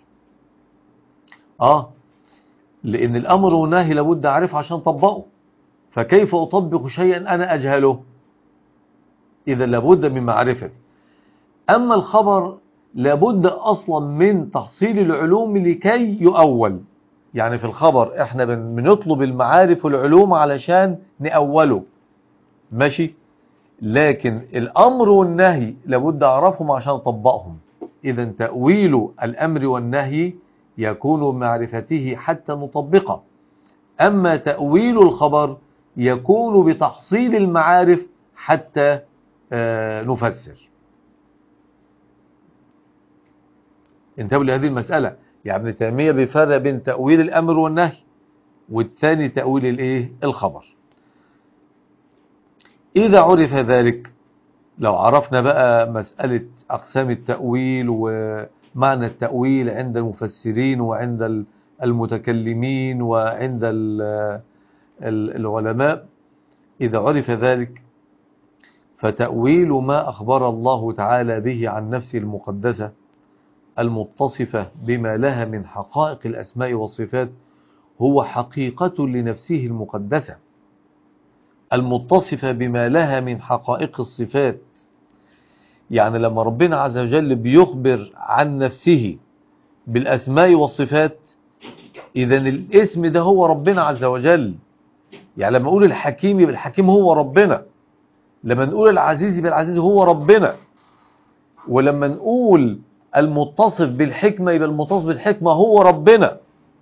آه لأن الأمر والنهي لابد أعرفه عشان طبقه فكيف أطبق شيئا أنا أجهله إذا لابد من معرفتي أما الخبر لابد أصلا من تحصيل العلوم لكي يؤول يعني في الخبر احنا بنطلب المعارف والعلوم علشان نأوله ماشي لكن الأمر والنهي لابد أعرفهم عشان أطبقهم إذا تأويل الأمر والنهي يكون معرفته حتى نطبقه أما تأويل الخبر يكون بتحصيل المعارف حتى نفسر انتبهوا لهذه المسألة يعني ابن تيمية بيفرق بين تأويل الأمر والنهي والثاني تأويل الايه الخبر إذا عرف ذلك لو عرفنا بقى مسألة أقسام التأويل ومعنى التأويل عند المفسرين وعند المتكلمين وعند العلماء إذا عرف ذلك فتأويل ما أخبر الله تعالى به عن نفسه المقدسة المتصفة بما لها من حقائق الأسماء والصفات هو حقيقة لنفسه المقدسة المتصفة بما لها من حقائق الصفات يعني لما ربنا عز وجل بيخبر عن نفسه بالأسماء والصفات إذا الاسم ده هو ربنا عز وجل يعني لما نقول الحكيم يبقى الحكيم هو ربنا لما نقول العزيز يبقى العزيز هو ربنا ولما نقول المتصف بالحكمة يبقى المتصف بالحكمة هو ربنا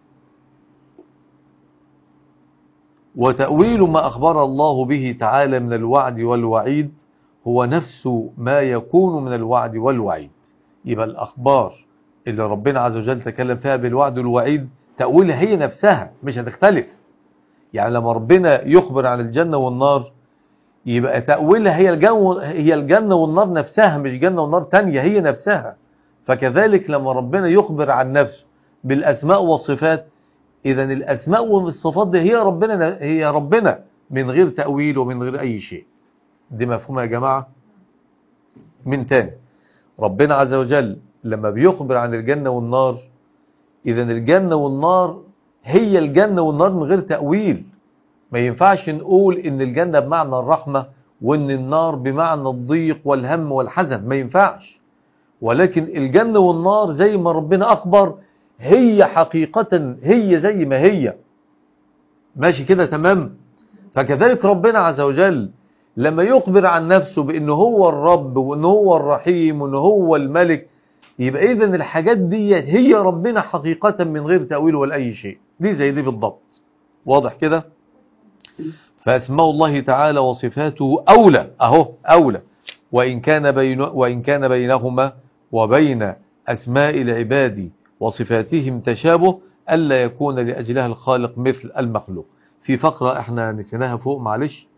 وتأويل ما أخبر الله به تعالى من الوعد والوعيد هو نفس ما يكون من الوعد والوعيد يبقى الأخبار اللي ربنا عز وجل تكلم فيها بالوعد والوعيد تأويلها هي نفسها مش هتختلف يعني لما ربنا يخبر عن الجنة والنار يبقى تأويلها هي الجنة, هي الجنة والنار نفسها مش جنة والنار تانية هي نفسها فكذلك لما ربنا يخبر عن نفسه بالأسماء والصفات إذا الأسماء والصفات دي هي ربنا هي ربنا من غير تأويل ومن غير أي شيء دي مفهومة يا جماعة من تاني ربنا عز وجل لما بيخبر عن الجنة والنار إذا الجنة والنار هي الجنة والنار من غير تأويل ما ينفعش نقول إن الجنة بمعنى الرحمة وإن النار بمعنى الضيق والهم والحزن ما ينفعش ولكن الجنة والنار زي ما ربنا أخبر هي حقيقة هي زي ما هي ماشي كده تمام فكذلك ربنا عز وجل لما يخبر عن نفسه بأنه هو الرب وأنه هو الرحيم وأنه هو الملك يبقى إذن الحاجات دي هي ربنا حقيقة من غير تأويل ولا أي شيء دي زي دي بالضبط واضح كده فأسماء الله تعالى وصفاته أولى أهو أولى وإن كان, بين وإن كان بينهما وبين أسماء العباد وصفاتهم تشابه ألا يكون لأجلها الخالق مثل المخلوق في فقرة احنا نسيناها فوق معلش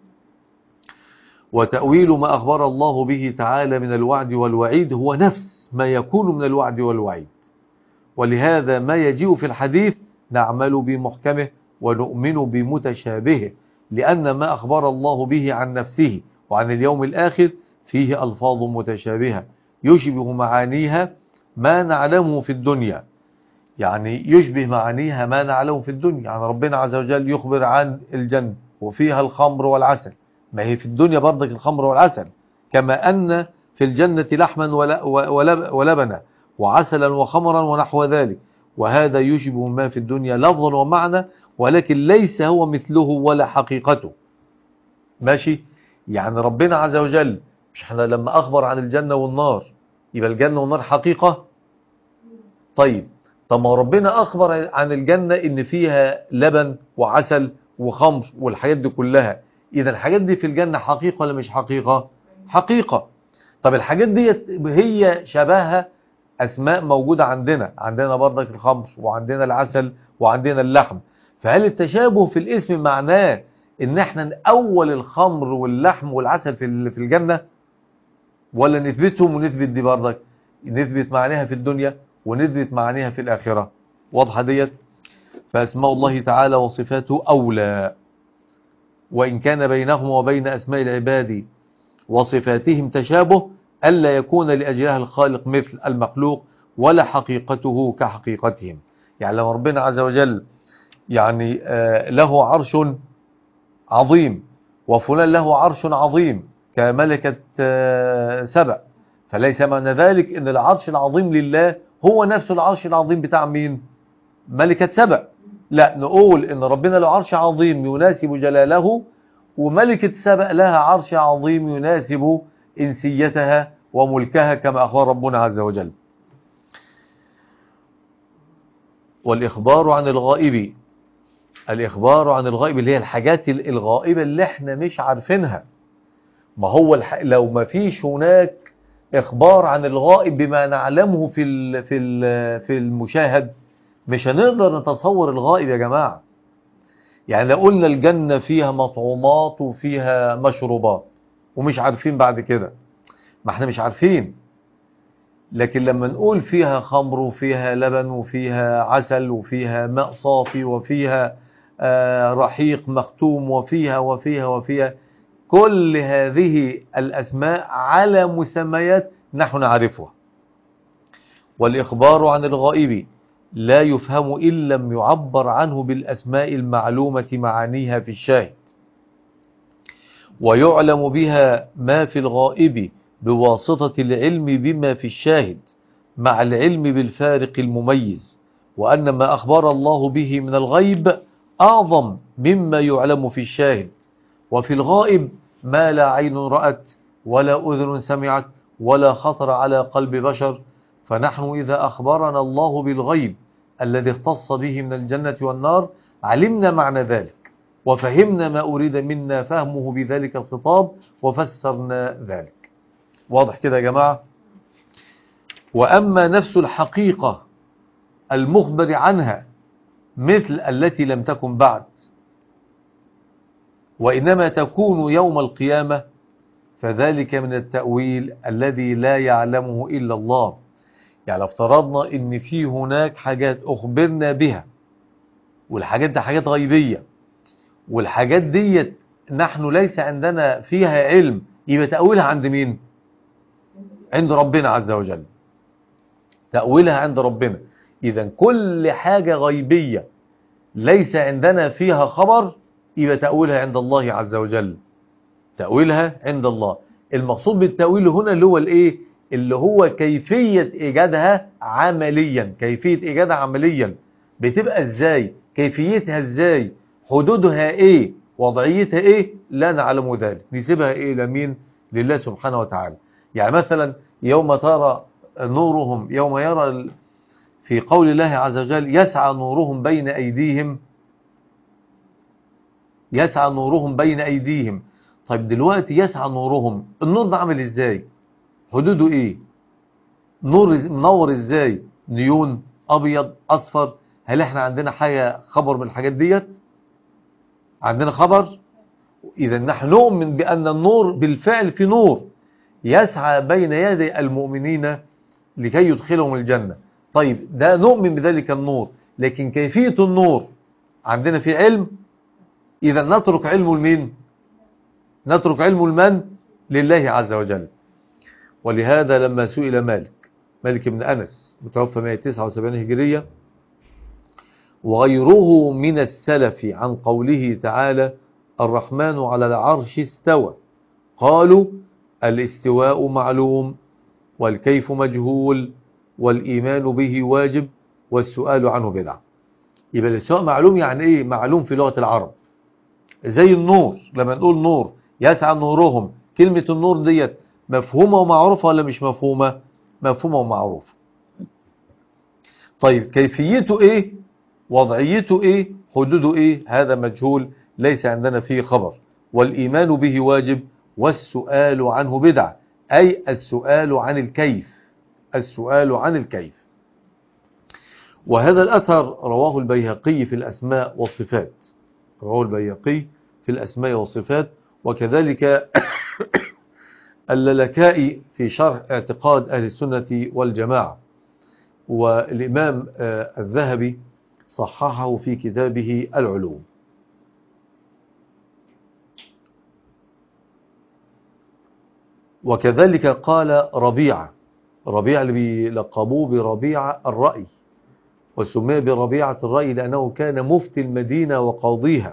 وتأويل ما أخبر الله به تعالى من الوعد والوعيد هو نفس ما يكون من الوعد والوعيد ولهذا ما يجيء في الحديث نعمل بمحكمه ونؤمن بمتشابهه لأن ما أخبر الله به عن نفسه وعن اليوم الآخر فيه ألفاظ متشابهة يشبه معانيها ما نعلمه في الدنيا يعني يشبه معانيها ما نعلمه في الدنيا يعني ربنا عز وجل يخبر عن الجنة وفيها الخمر والعسل ما هي في الدنيا برضك الخمر والعسل كما أن في الجنة لحما ولبنا وعسلا وخمرا ونحو ذلك وهذا يشبه ما في الدنيا لفظا ومعنى ولكن ليس هو مثله ولا حقيقته ماشي يعني ربنا عز وجل مش احنا لما أخبر عن الجنة والنار يبقى الجنة والنار حقيقة طيب طب ما ربنا أخبر عن الجنة إن فيها لبن وعسل وخمر والحاجات دي كلها إذا الحاجات دي في الجنة حقيقة ولا مش حقيقة حقيقة طب الحاجات دي هي شبهها أسماء موجودة عندنا عندنا برضك الخمر وعندنا العسل وعندنا اللحم فهل التشابه في الاسم معناه ان احنا نأول الخمر واللحم والعسل في في الجنة ولا نثبتهم ونثبت دي برضك نثبت معناها في الدنيا ونثبت معانيها في الآخرة واضحة ديت فأسماء الله تعالى وصفاته أولى وإن كان بينهم وبين أسماء العباد وصفاتهم تشابه ألا يكون لأجلها الخالق مثل المخلوق ولا حقيقته كحقيقتهم يعني لو ربنا عز وجل يعني له عرش عظيم وفلان له عرش عظيم كملكة سبع فليس معنى ذلك ان العرش العظيم لله هو نفس العرش العظيم بتاع مين ملكة سبع لا نقول ان ربنا له عرش عظيم يناسب جلاله وملكة سبع لها عرش عظيم يناسب إنسيتها وملكها كما أخبر ربنا عز وجل والإخبار عن الغائب الإخبار عن الغائب اللي هي الحاجات الغائبة اللي احنا مش عارفينها ما هو الح... لو ما فيش هناك إخبار عن الغائب بما نعلمه في ال... في ال... في المشاهد مش هنقدر نتصور الغائب يا جماعة يعني لو قلنا الجنة فيها مطعومات وفيها مشروبات ومش عارفين بعد كده ما احنا مش عارفين لكن لما نقول فيها خمر وفيها لبن وفيها عسل وفيها ماء صافي وفيها آه رحيق مختوم وفيها وفيها وفيها كل هذه الأسماء على مسميات نحن نعرفها والإخبار عن الغائب لا يفهم إن لم يعبر عنه بالأسماء المعلومة معانيها في الشاهد ويعلم بها ما في الغائب بواسطة العلم بما في الشاهد مع العلم بالفارق المميز وأن ما أخبر الله به من الغيب أعظم مما يعلم في الشاهد وفي الغائب ما لا عين رأت ولا أذن سمعت ولا خطر على قلب بشر فنحن إذا أخبرنا الله بالغيب الذي اختص به من الجنة والنار علمنا معنى ذلك وفهمنا ما أريد منا فهمه بذلك الخطاب وفسرنا ذلك واضح كده يا جماعة وأما نفس الحقيقة المخبر عنها مثل التي لم تكن بعد وإنما تكون يوم القيامة فذلك من التأويل الذي لا يعلمه إلا الله يعني افترضنا ان في هناك حاجات اخبرنا بها والحاجات دي حاجات غيبية والحاجات ديت نحن ليس عندنا فيها علم يبقى تأويلها عند مين عند ربنا عز وجل تأويلها عند ربنا إذا كل حاجة غيبية ليس عندنا فيها خبر يبقى تأويلها عند الله عز وجل تأويلها عند الله المقصود بالتأويل هنا اللي هو الايه اللي هو كيفية إيجادها عمليا كيفية إيجادها عمليا بتبقى ازاي كيفيتها ازاي حدودها ايه وضعيتها ايه لا نعلم ذلك نسيبها ايه لمين لله سبحانه وتعالى يعني مثلا يوم ترى نورهم يوم يرى في قول الله عز وجل يسعى نورهم بين أيديهم يسعى نورهم بين أيديهم طيب دلوقتي يسعى نورهم النور ده عامل ازاي حدوده ايه نور منور ازاي نيون ابيض اصفر هل احنا عندنا حاجة خبر من الحاجات ديت عندنا خبر اذا نحن نؤمن بان النور بالفعل في نور يسعى بين يدي المؤمنين لكي يدخلهم الجنة طيب ده نؤمن بذلك النور لكن كيفية النور عندنا في علم إذا نترك علم المين نترك علم المن لله عز وجل ولهذا لما سئل مالك مالك بن أنس متوفى 179 هجرية وغيره من السلف عن قوله تعالى الرحمن على العرش استوى قالوا الاستواء معلوم والكيف مجهول والإيمان به واجب والسؤال عنه بدعة يبقى الاستواء معلوم يعني ايه معلوم في لغة العرب زي النور لما نقول نور يسعى نورهم كلمة النور ديت مفهومة ومعروفة ولا مش مفهومة مفهومة ومعروفة طيب كيفيته ايه وضعيته ايه حدوده ايه هذا مجهول ليس عندنا فيه خبر والإيمان به واجب والسؤال عنه بدعة أي السؤال عن الكيف السؤال عن الكيف وهذا الأثر رواه البيهقي في الأسماء والصفات رواه البيهقي في الأسماء والصفات وكذلك اللالكائي في شرح اعتقاد أهل السنة والجماعة والإمام الذهبي صححه في كتابه العلوم وكذلك قال ربيعة ربيعة اللي بيلقبوه بربيعة الرأي وسمي بربيعة الرأي لأنه كان مفتي المدينة وقاضيها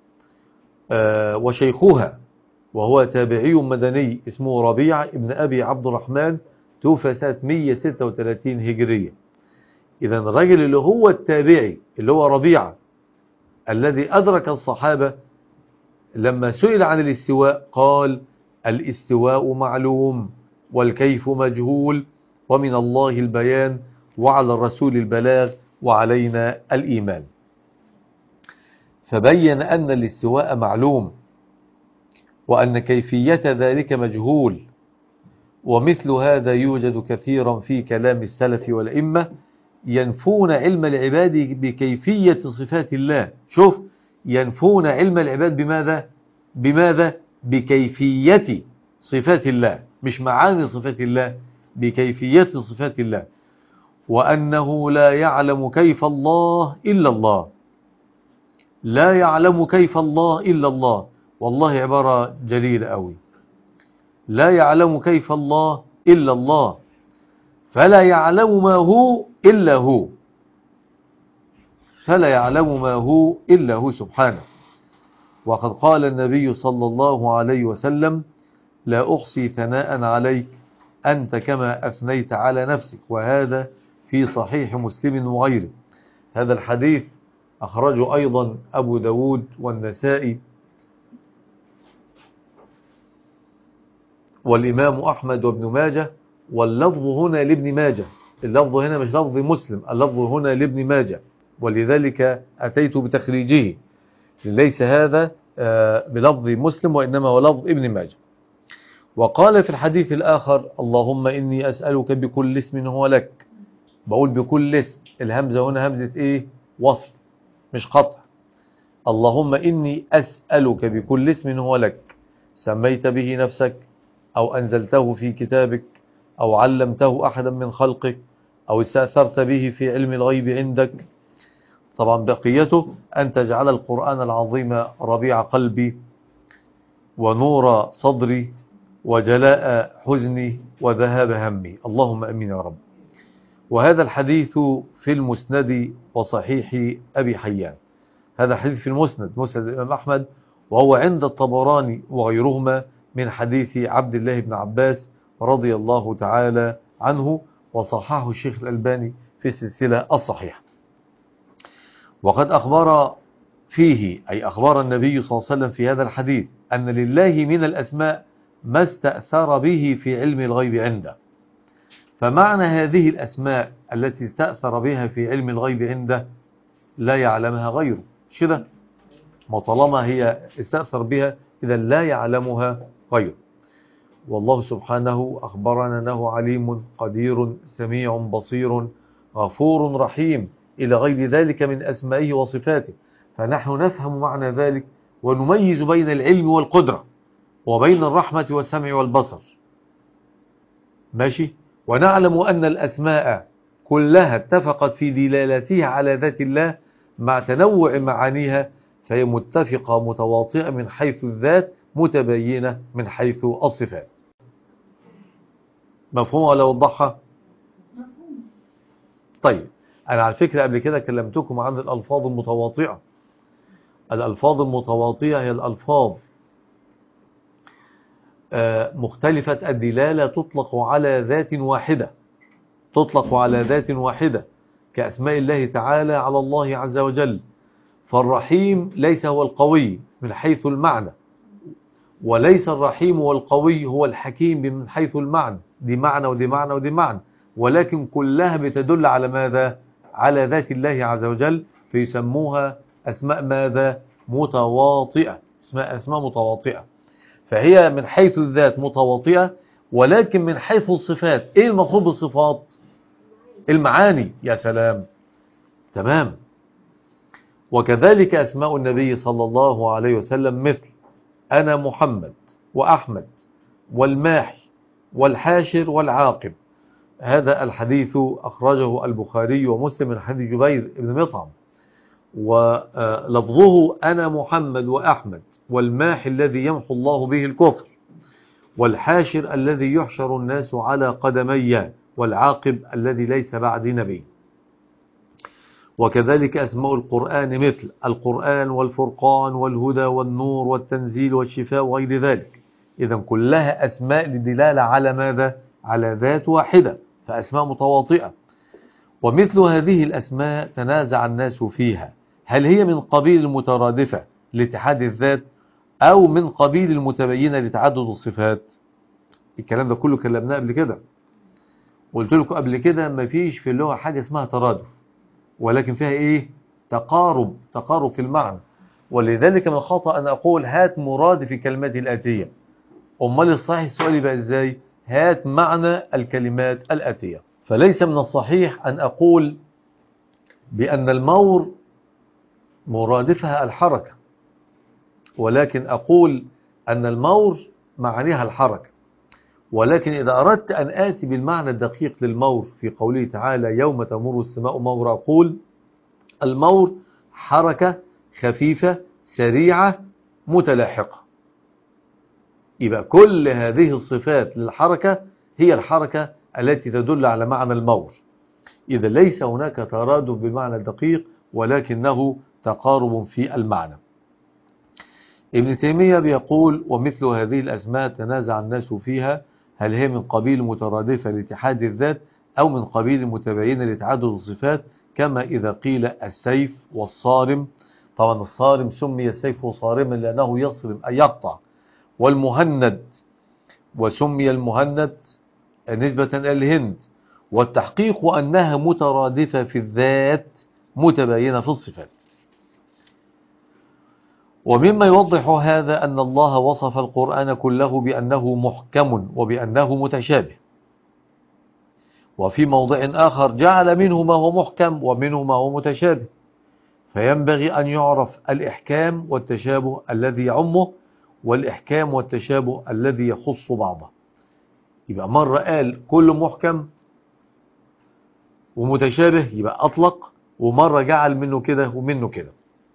وشيخها وهو تابعي مدني اسمه ربيعة ابن أبي عبد الرحمن توفى سنة 136 هجرية إذا الرجل اللي هو التابعي اللي هو ربيعة الذي أدرك الصحابة لما سئل عن الاستواء قال الاستواء معلوم والكيف مجهول ومن الله البيان وعلى الرسول البلاغ وعلينا الإيمان فبين أن الاستواء معلوم وأن كيفية ذلك مجهول ومثل هذا يوجد كثيرا في كلام السلف والأئمة ينفون علم العباد بكيفية صفات الله شوف ينفون علم العباد بماذا بماذا بكيفية صفات الله مش معاني صفات الله بكيفية صفات الله وأنه لا يعلم كيف الله إلا الله لا يعلم كيف الله إلا الله والله عبارة جليلة أوي لا يعلم كيف الله إلا الله فلا يعلم ما هو إلا هو فلا يعلم ما هو إلا هو سبحانه وقد قال النبي صلى الله عليه وسلم لا أحصي ثناء عليك أنت كما أثنيت على نفسك وهذا في صحيح مسلم وغيره هذا الحديث أخرجه أيضا أبو داود والنسائي والإمام أحمد وابن ماجه واللفظ هنا لابن ماجه اللفظ هنا مش لفظ مسلم اللفظ هنا لابن ماجه ولذلك أتيت بتخريجه ليس هذا بلفظ مسلم وإنما هو لفظ ابن ماجه وقال في الحديث الآخر اللهم إني أسألك بكل اسم هو لك بقول بكل اسم الهمزة هنا همزة إيه وصل مش قطع اللهم إني أسألك بكل اسم هو لك سميت به نفسك أو أنزلته في كتابك أو علمته أحدا من خلقك أو استأثرت به في علم الغيب عندك طبعا بقيته أن تجعل القرآن العظيم ربيع قلبي ونور صدري وجلاء حزني وذهاب همي اللهم أمين يا رب وهذا الحديث في المسند وصحيح أبي حيان هذا حديث في المسند مسند الإمام أحمد وهو عند الطبراني وغيرهما من حديث عبد الله بن عباس رضي الله تعالى عنه وصححه الشيخ الألباني في السلسلة الصحيحة وقد أخبر فيه أي أخبر النبي صلى الله عليه وسلم في هذا الحديث أن لله من الأسماء ما استأثر به في علم الغيب عنده فمعنى هذه الأسماء التي استأثر بها في علم الغيب عنده لا يعلمها غيره مش كده ما طالما هي استأثر بها إذا لا يعلمها غيره والله سبحانه أخبرنا أنه عليم قدير سميع بصير غفور رحيم إلى غير ذلك من أسمائه وصفاته فنحن نفهم معنى ذلك ونميز بين العلم والقدرة وبين الرحمة والسمع والبصر ماشي ونعلم أن الأسماء كلها اتفقت في دلالتها على ذات الله مع تنوع معانيها فهي متفقة متواطئة من حيث الذات متبينة من حيث الصفات مفهوم ولا وضحها طيب أنا على فكرة قبل كده كلمتكم عن الألفاظ المتواطئة الألفاظ المتواطئة هي الألفاظ مختلفة الدلالة تطلق على ذات واحدة تطلق على ذات واحدة كأسماء الله تعالى على الله عز وجل فالرحيم ليس هو القوي من حيث المعنى وليس الرحيم والقوي هو الحكيم من حيث المعنى دي معنى ودي معنى ودي معنى ولكن كلها بتدل على ماذا على ذات الله عز وجل فيسموها أسماء ماذا متواطئة اسماء أسماء متواطئة فهي من حيث الذات متواطئة ولكن من حيث الصفات ايه المطلوب بالصفات المعاني يا سلام تمام وكذلك أسماء النبي صلى الله عليه وسلم مثل أنا محمد وأحمد والماحي والحاشر والعاقب هذا الحديث أخرجه البخاري ومسلم من حديث جبير بن مطعم ولفظه أنا محمد وأحمد والماحي الذي يمحو الله به الكفر والحاشر الذي يحشر الناس على قدمي والعاقب الذي ليس بعد نبي وكذلك أسماء القرآن مثل القرآن والفرقان والهدى والنور والتنزيل والشفاء وغير ذلك إذا كلها أسماء للدلالة على ماذا؟ على ذات واحدة فأسماء متواطئة ومثل هذه الأسماء تنازع الناس فيها هل هي من قبيل المترادفة لاتحاد الذات أو من قبيل المتبينة لتعدد الصفات الكلام ده كله كلمناه قبل كده قلت لكم قبل كده مفيش في اللغة حاجة اسمها ترادف ولكن فيها ايه تقارب تقارب في المعنى ولذلك من الخطأ أن أقول هات مرادف الكلمات الآتية أمال الصحيح السؤال يبقى إزاي هات معنى الكلمات الآتية فليس من الصحيح أن أقول بأن المور مرادفها الحركة ولكن أقول أن المور معنيها الحركة ولكن إذا أردت أن آتي بالمعنى الدقيق للمور في قوله تعالى يوم تمر السماء مورا أقول المور حركة خفيفة سريعة متلاحقة يبقى كل هذه الصفات للحركة هي الحركة التي تدل على معنى المور إذا ليس هناك ترادف بالمعنى الدقيق ولكنه تقارب في المعنى ابن تيمية بيقول ومثل هذه الأسماء تنازع الناس فيها هل هي من قبيل مترادفة لاتحاد الذات أو من قبيل متباينة لتعدد الصفات كما إذا قيل السيف والصارم طبعا الصارم سمي السيف صارما لأنه يصرم أي يقطع والمهند وسمي المهند نسبة إلى الهند والتحقيق أنها مترادفة في الذات متباينة في الصفات ومما يوضح هذا أن الله وصف القرآن كله بأنه محكم وبأنه متشابه وفي موضع آخر جعل منه ما هو محكم ومنه ما هو متشابه فينبغي أن يعرف الإحكام والتشابه الذي يعمه والإحكام والتشابه الذي يخص بعضه يبقى مرة قال كل محكم ومتشابه يبقى أطلق ومرة جعل منه كده ومنه كده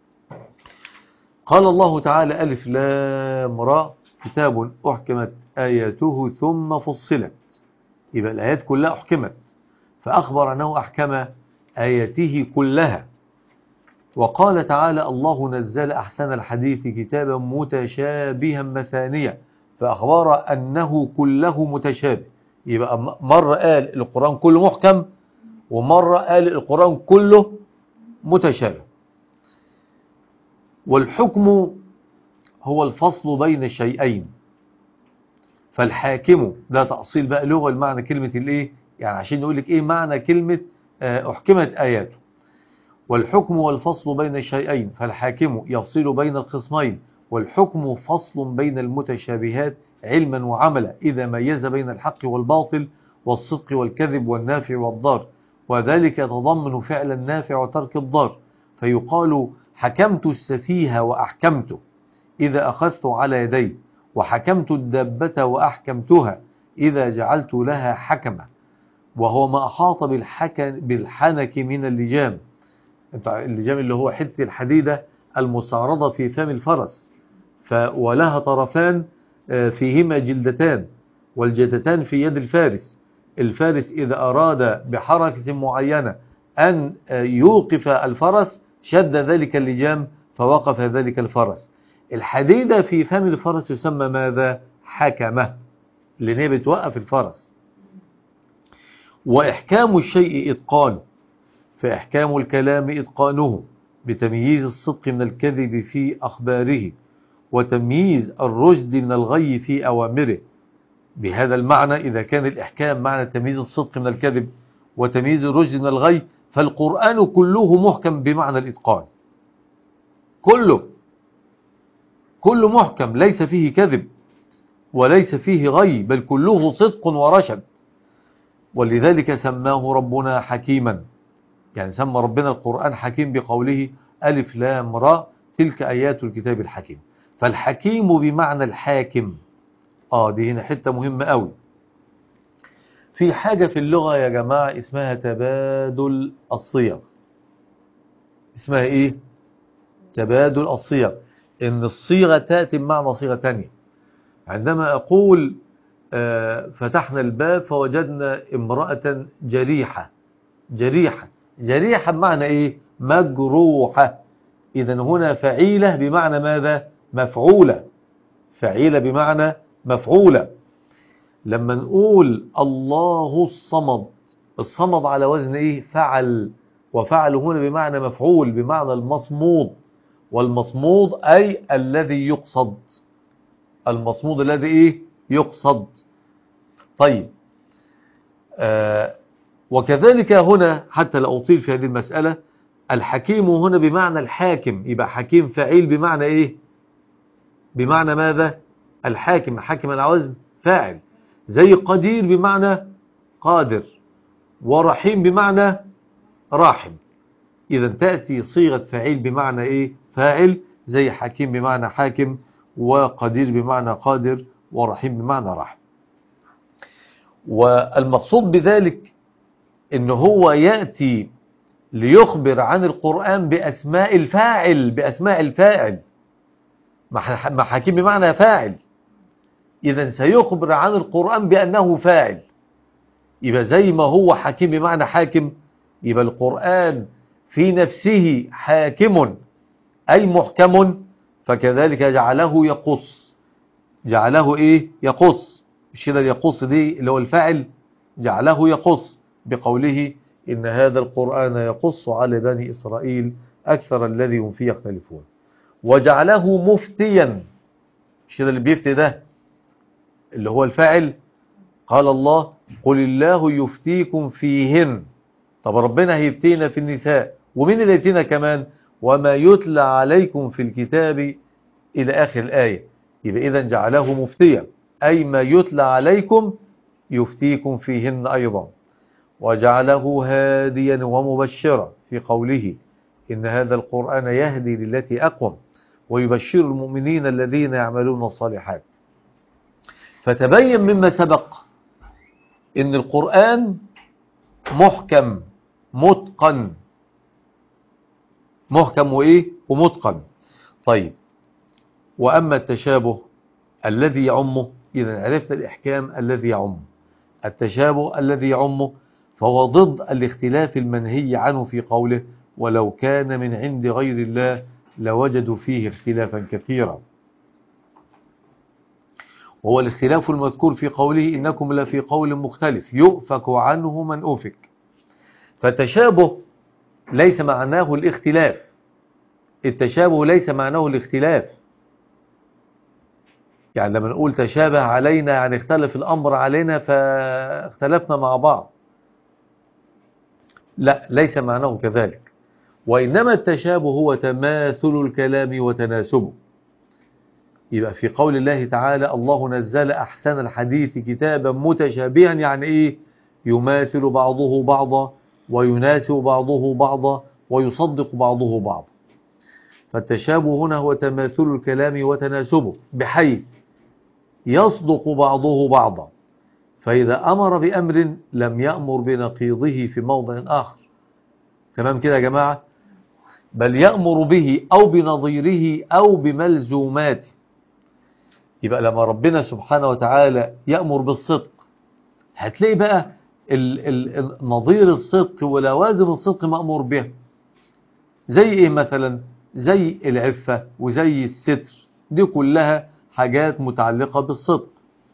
قال الله تعالى ألف لام را كتاب أحكمت آياته ثم فصلت يبقى الآيات كلها أحكمت فأخبر أنه أحكم آياته كلها وقال تعالى الله نزل أحسن الحديث كتابا متشابها مثانية فأخبر أنه كله متشابه يبقى مرة قال القرآن كله محكم ومرة قال القرآن كله متشابه والحكم هو الفصل بين الشيئين فالحاكم ده تأصيل بقى لغة المعنى كلمة الايه يعني عشان نقول لك ايه معنى كلمة احكمت اياته والحكم هو الفصل بين الشيئين فالحاكم يفصل بين القسمين والحكم فصل بين المتشابهات علما وعملا إذا ميز بين الحق والباطل والصدق والكذب والنافع والضار وذلك يتضمن فعل النافع وترك الضار فيقال حكمت السفيه وأحكمته إذا أخذت على يدي وحكمت الدابة وأحكمتها إذا جعلت لها حكمة وهو ما أحاط بالحنك من اللجام اللجام اللي هو حتة الحديدة المستعرضة في فم الفرس ولها طرفان فيهما جلدتان والجلدتان في يد الفارس الفارس إذا أراد بحركة معينة أن يوقف الفرس شد ذلك اللجام فوقف ذلك الفرس الحديدة في فم الفرس يسمى ماذا حكمة لأن هي بتوقف الفرس وإحكام الشيء إتقانه فإحكام الكلام إتقانه بتمييز الصدق من الكذب في أخباره وتمييز الرشد من الغي في أوامره بهذا المعنى إذا كان الإحكام معنى تمييز الصدق من الكذب وتمييز الرشد من الغي فالقرآن كله محكم بمعنى الإتقان كله كله محكم ليس فيه كذب وليس فيه غي بل كله صدق ورشد ولذلك سماه ربنا حكيما يعني سمى ربنا القرآن حكيم بقوله ألف لام را تلك آيات الكتاب الحكيم فالحكيم بمعنى الحاكم آه دي هنا حتة مهمة قوي في حاجة في اللغة يا جماعة اسمها تبادل الصيغ اسمها ايه تبادل الصيغ ان الصيغة تأتي بمعنى صيغة تانية عندما اقول آه فتحنا الباب فوجدنا امرأة جريحة جريحة جريحة بمعنى ايه مجروحة اذا هنا فعيلة بمعنى ماذا مفعولة فعيلة بمعنى مفعولة لما نقول الله الصمد الصمد على وزن ايه فعل وفعل هنا بمعنى مفعول بمعنى المصمود والمصمود اي الذي يقصد المصمود الذي ايه يقصد طيب آه وكذلك هنا حتى لا أطيل في هذه المسألة الحكيم هنا بمعنى الحاكم يبقى حكيم فعيل بمعنى ايه بمعنى ماذا الحاكم حاكم العوزن فاعل زي قدير بمعنى قادر ورحيم بمعنى راحم إذا تأتي صيغة فعيل بمعنى إيه فاعل زي حكيم بمعنى حاكم وقدير بمعنى قادر ورحيم بمعنى راحم والمقصود بذلك إن هو يأتي ليخبر عن القرآن بأسماء الفاعل بأسماء الفاعل ما حكيم بمعنى فاعل إذا سيخبر عن القرآن بأنه فاعل يبقى زي ما هو حكيم بمعنى حاكم يبقى القرآن في نفسه حاكم أي محكم فكذلك جعله يقص جعله إيه يقص مش كده يقص دي اللي هو الفاعل جعله يقص بقوله إن هذا القرآن يقص على بني إسرائيل أكثر الذي هم فيه يختلفون وجعله مفتيا مش كده اللي بيفتي ده اللي هو الفاعل قال الله قل الله يفتيكم فيهن طب ربنا هيفتينا في النساء ومين اللي يفتينا كمان وما يتلى عليكم في الكتاب إلى آخر الآية يبقى إذا جعله مفتيا أي ما يتلى عليكم يفتيكم فيهن أيضا وجعله هاديا ومبشرا في قوله إن هذا القرآن يهدي للتي أقوم ويبشر المؤمنين الذين يعملون الصالحات فتبين مما سبق إن القرآن محكم متقن محكم وإيه ومتقن طيب وأما التشابه الذي يعمه إذا عرفت الإحكام الذي يعمه التشابه الذي يعمه فهو ضد الاختلاف المنهي عنه في قوله ولو كان من عند غير الله لوجدوا فيه اختلافا كثيرا وهو الاختلاف المذكور في قوله إنكم لفي قول مختلف يؤفك عنه من أوفك فالتشابه ليس معناه الاختلاف التشابه ليس معناه الاختلاف يعني لما نقول تشابه علينا يعني اختلف الأمر علينا فاختلفنا مع بعض لا ليس معناه كذلك وإنما التشابه هو تماثل الكلام وتناسبه يبقى في قول الله تعالى الله نزل أحسن الحديث كتابا متشابها يعني إيه يماثل بعضه بعضا ويناسب بعضه بعضا ويصدق بعضه بعضا فالتشابه هنا هو تماثل الكلام وتناسبه بحيث يصدق بعضه بعضا فإذا أمر بأمر لم يأمر بنقيضه في موضع آخر تمام كده يا جماعة بل يأمر به أو بنظيره أو بملزوماته يبقى لما ربنا سبحانه وتعالى يأمر بالصدق هتلاقي بقى ال ال نظير الصدق ولوازم الصدق مأمور به زي ايه مثلا زي العفة وزي الستر دي كلها حاجات متعلقة بالصدق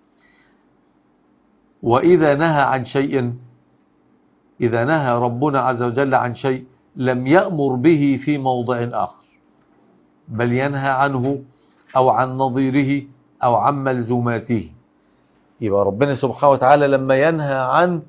وإذا نهى عن شيء إذا نهى ربنا عز وجل عن شيء لم يأمر به في موضع آخر بل ينهى عنه أو عن نظيره أو عن ملزوماته يبقى ربنا سبحانه وتعالى لما ينهى عن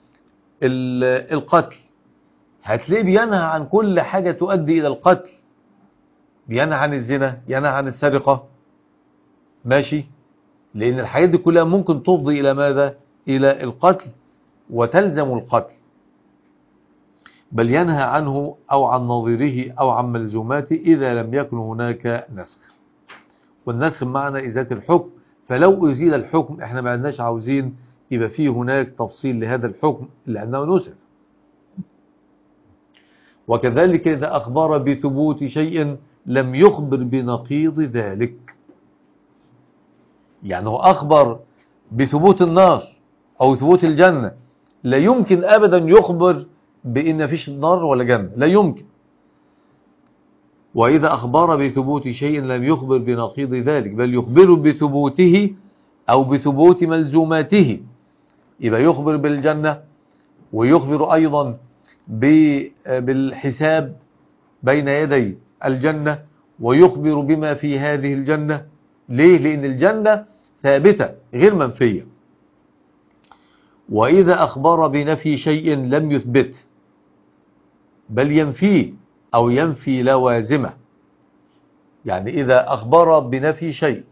القتل هتلاقيه بينهى عن كل حاجة تؤدي إلى القتل بينهى عن الزنا ينهى عن السرقة ماشي لأن الحاجات دي كلها ممكن تفضي إلى ماذا إلى القتل وتلزم القتل بل ينهى عنه أو عن نظيره أو عن ملزوماته إذا لم يكن هناك نسخ والنسخ معنى إزالة الحكم فلو أزيل الحكم احنا ما عندناش عاوزين يبقى فيه هناك تفصيل لهذا الحكم لأنه نسخ وكذلك إذا أخبر بثبوت شيء لم يخبر بنقيض ذلك يعني هو أخبر بثبوت النار أو ثبوت الجنة لا يمكن أبدا يخبر بأن فيش نار ولا جنة لا يمكن وإذا أخبر بثبوت شيء لم يخبر بنقيض ذلك بل يخبر بثبوته أو بثبوت ملزوماته يبقى يخبر بالجنة ويخبر أيضا بالحساب بين يدي الجنة ويخبر بما في هذه الجنة ليه؟ لأن الجنة ثابتة غير منفية وإذا أخبر بنفي شيء لم يثبت بل ينفيه أو ينفي لوازمه يعني إذا أخبر بنفي شيء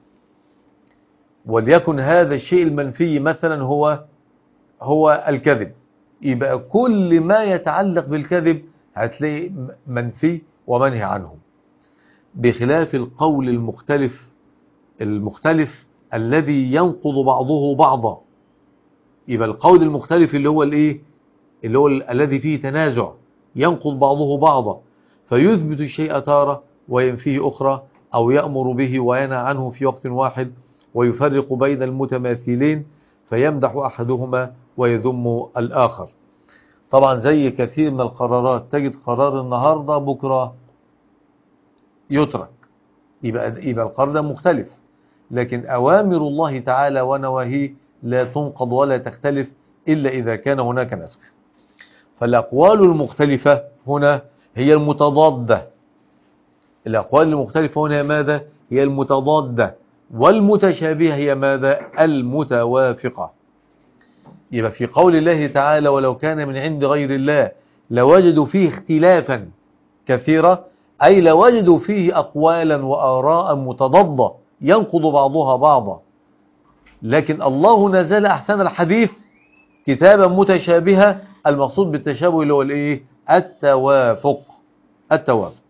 وليكن هذا الشيء المنفي مثلا هو هو الكذب يبقى كل ما يتعلق بالكذب هتلاقي منفي ومنهي عنه بخلاف القول المختلف المختلف الذي ينقض بعضه بعضا يبقى القول المختلف اللي هو الايه اللي هو الذي فيه تنازع ينقض بعضه بعضا فيثبت الشيء تارة وينفيه أخرى أو يأمر به وينهى عنه في وقت واحد ويفرق بين المتماثلين فيمدح أحدهما ويذم الآخر طبعا زي كثير من القرارات تجد قرار النهاردة بكرة يترك يبقى, يبقى القرار ده مختلف لكن أوامر الله تعالى ونواهيه لا تنقض ولا تختلف إلا إذا كان هناك نسخ فالأقوال المختلفة هنا هي المتضادة الأقوال المختلفة هنا ماذا هي المتضادة والمتشابهة هي ماذا المتوافقة يبقى في قول الله تعالى ولو كان من عند غير الله لوجدوا فيه اختلافا كثيرا أي لوجدوا فيه أقوالا وآراء متضادة ينقض بعضها بعضا لكن الله نزل أحسن الحديث كتابا متشابها المقصود بالتشابه اللي هو الايه التوافق التوافق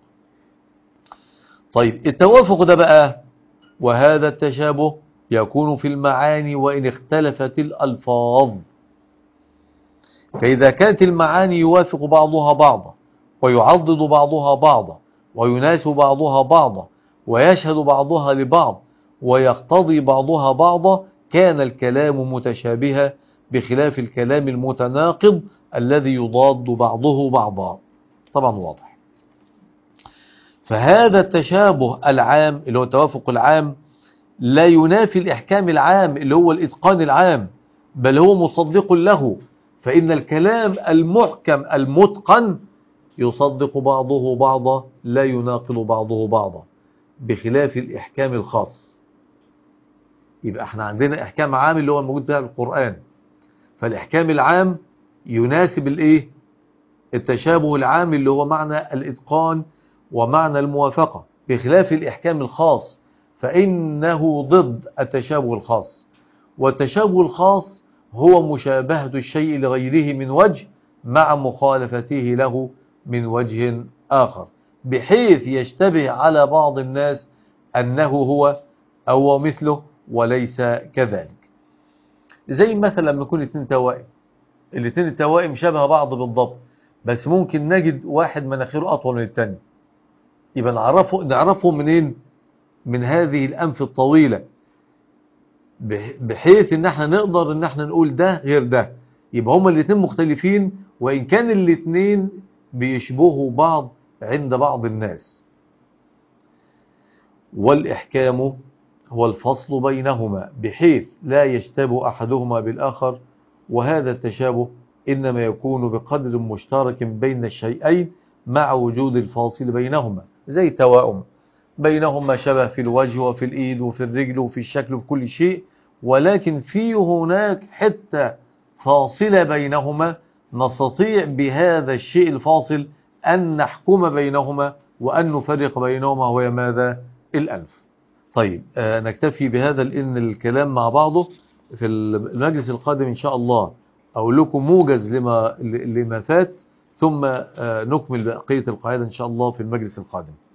طيب التوافق ده بقى وهذا التشابه يكون في المعاني وإن اختلفت الألفاظ فإذا كانت المعاني يوافق بعضها بعضا ويعضد بعضها بعضا ويناسب بعضها بعضا ويشهد بعضها لبعض ويقتضي بعضها بعضا كان الكلام متشابها بخلاف الكلام المتناقض الذي يضاد بعضه بعضا طبعا واضح فهذا التشابه العام اللي هو التوافق العام لا ينافي الإحكام العام اللي هو الإتقان العام بل هو مصدق له فإن الكلام المحكم المتقن يصدق بعضه بعضا لا يناقض بعضه بعضا بخلاف الإحكام الخاص يبقى احنا عندنا إحكام عام اللي هو الموجود في القرآن فالإحكام العام يناسب الايه التشابه العام اللي هو معنى الإتقان ومعنى الموافقة بخلاف الإحكام الخاص فإنه ضد التشابه الخاص والتشابه الخاص هو مشابهة الشيء لغيره من وجه مع مخالفته له من وجه آخر بحيث يشتبه على بعض الناس أنه هو أو مثله وليس كذلك زي مثلا لما يكون اتنين توائم الاتنين التوائم شبه بعض بالضبط بس ممكن نجد واحد مناخيره أطول من التاني يبقى نعرفه نعرفه منين من هذه الأنف الطويلة بحيث ان احنا نقدر ان احنا نقول ده غير ده يبقى هما الاثنين مختلفين وان كان الاثنين بيشبهوا بعض عند بعض الناس والإحكام هو الفصل بينهما بحيث لا يشتبه أحدهما بالآخر وهذا التشابه إنما يكون بقدر مشترك بين الشيئين مع وجود الفاصل بينهما زي التواؤم بينهما شبه في الوجه وفي الإيد وفي الرجل وفي الشكل وفي كل شيء ولكن في هناك حتة فاصلة بينهما نستطيع بهذا الشيء الفاصل أن نحكم بينهما وأن نفرق بينهما وهي ماذا الأنف طيب آه نكتفي بهذا لأن الكلام مع بعضه في المجلس القادم إن شاء الله أقول لكم موجز لما, لما فات ثم آه نكمل بقية القاعدة إن شاء الله في المجلس القادم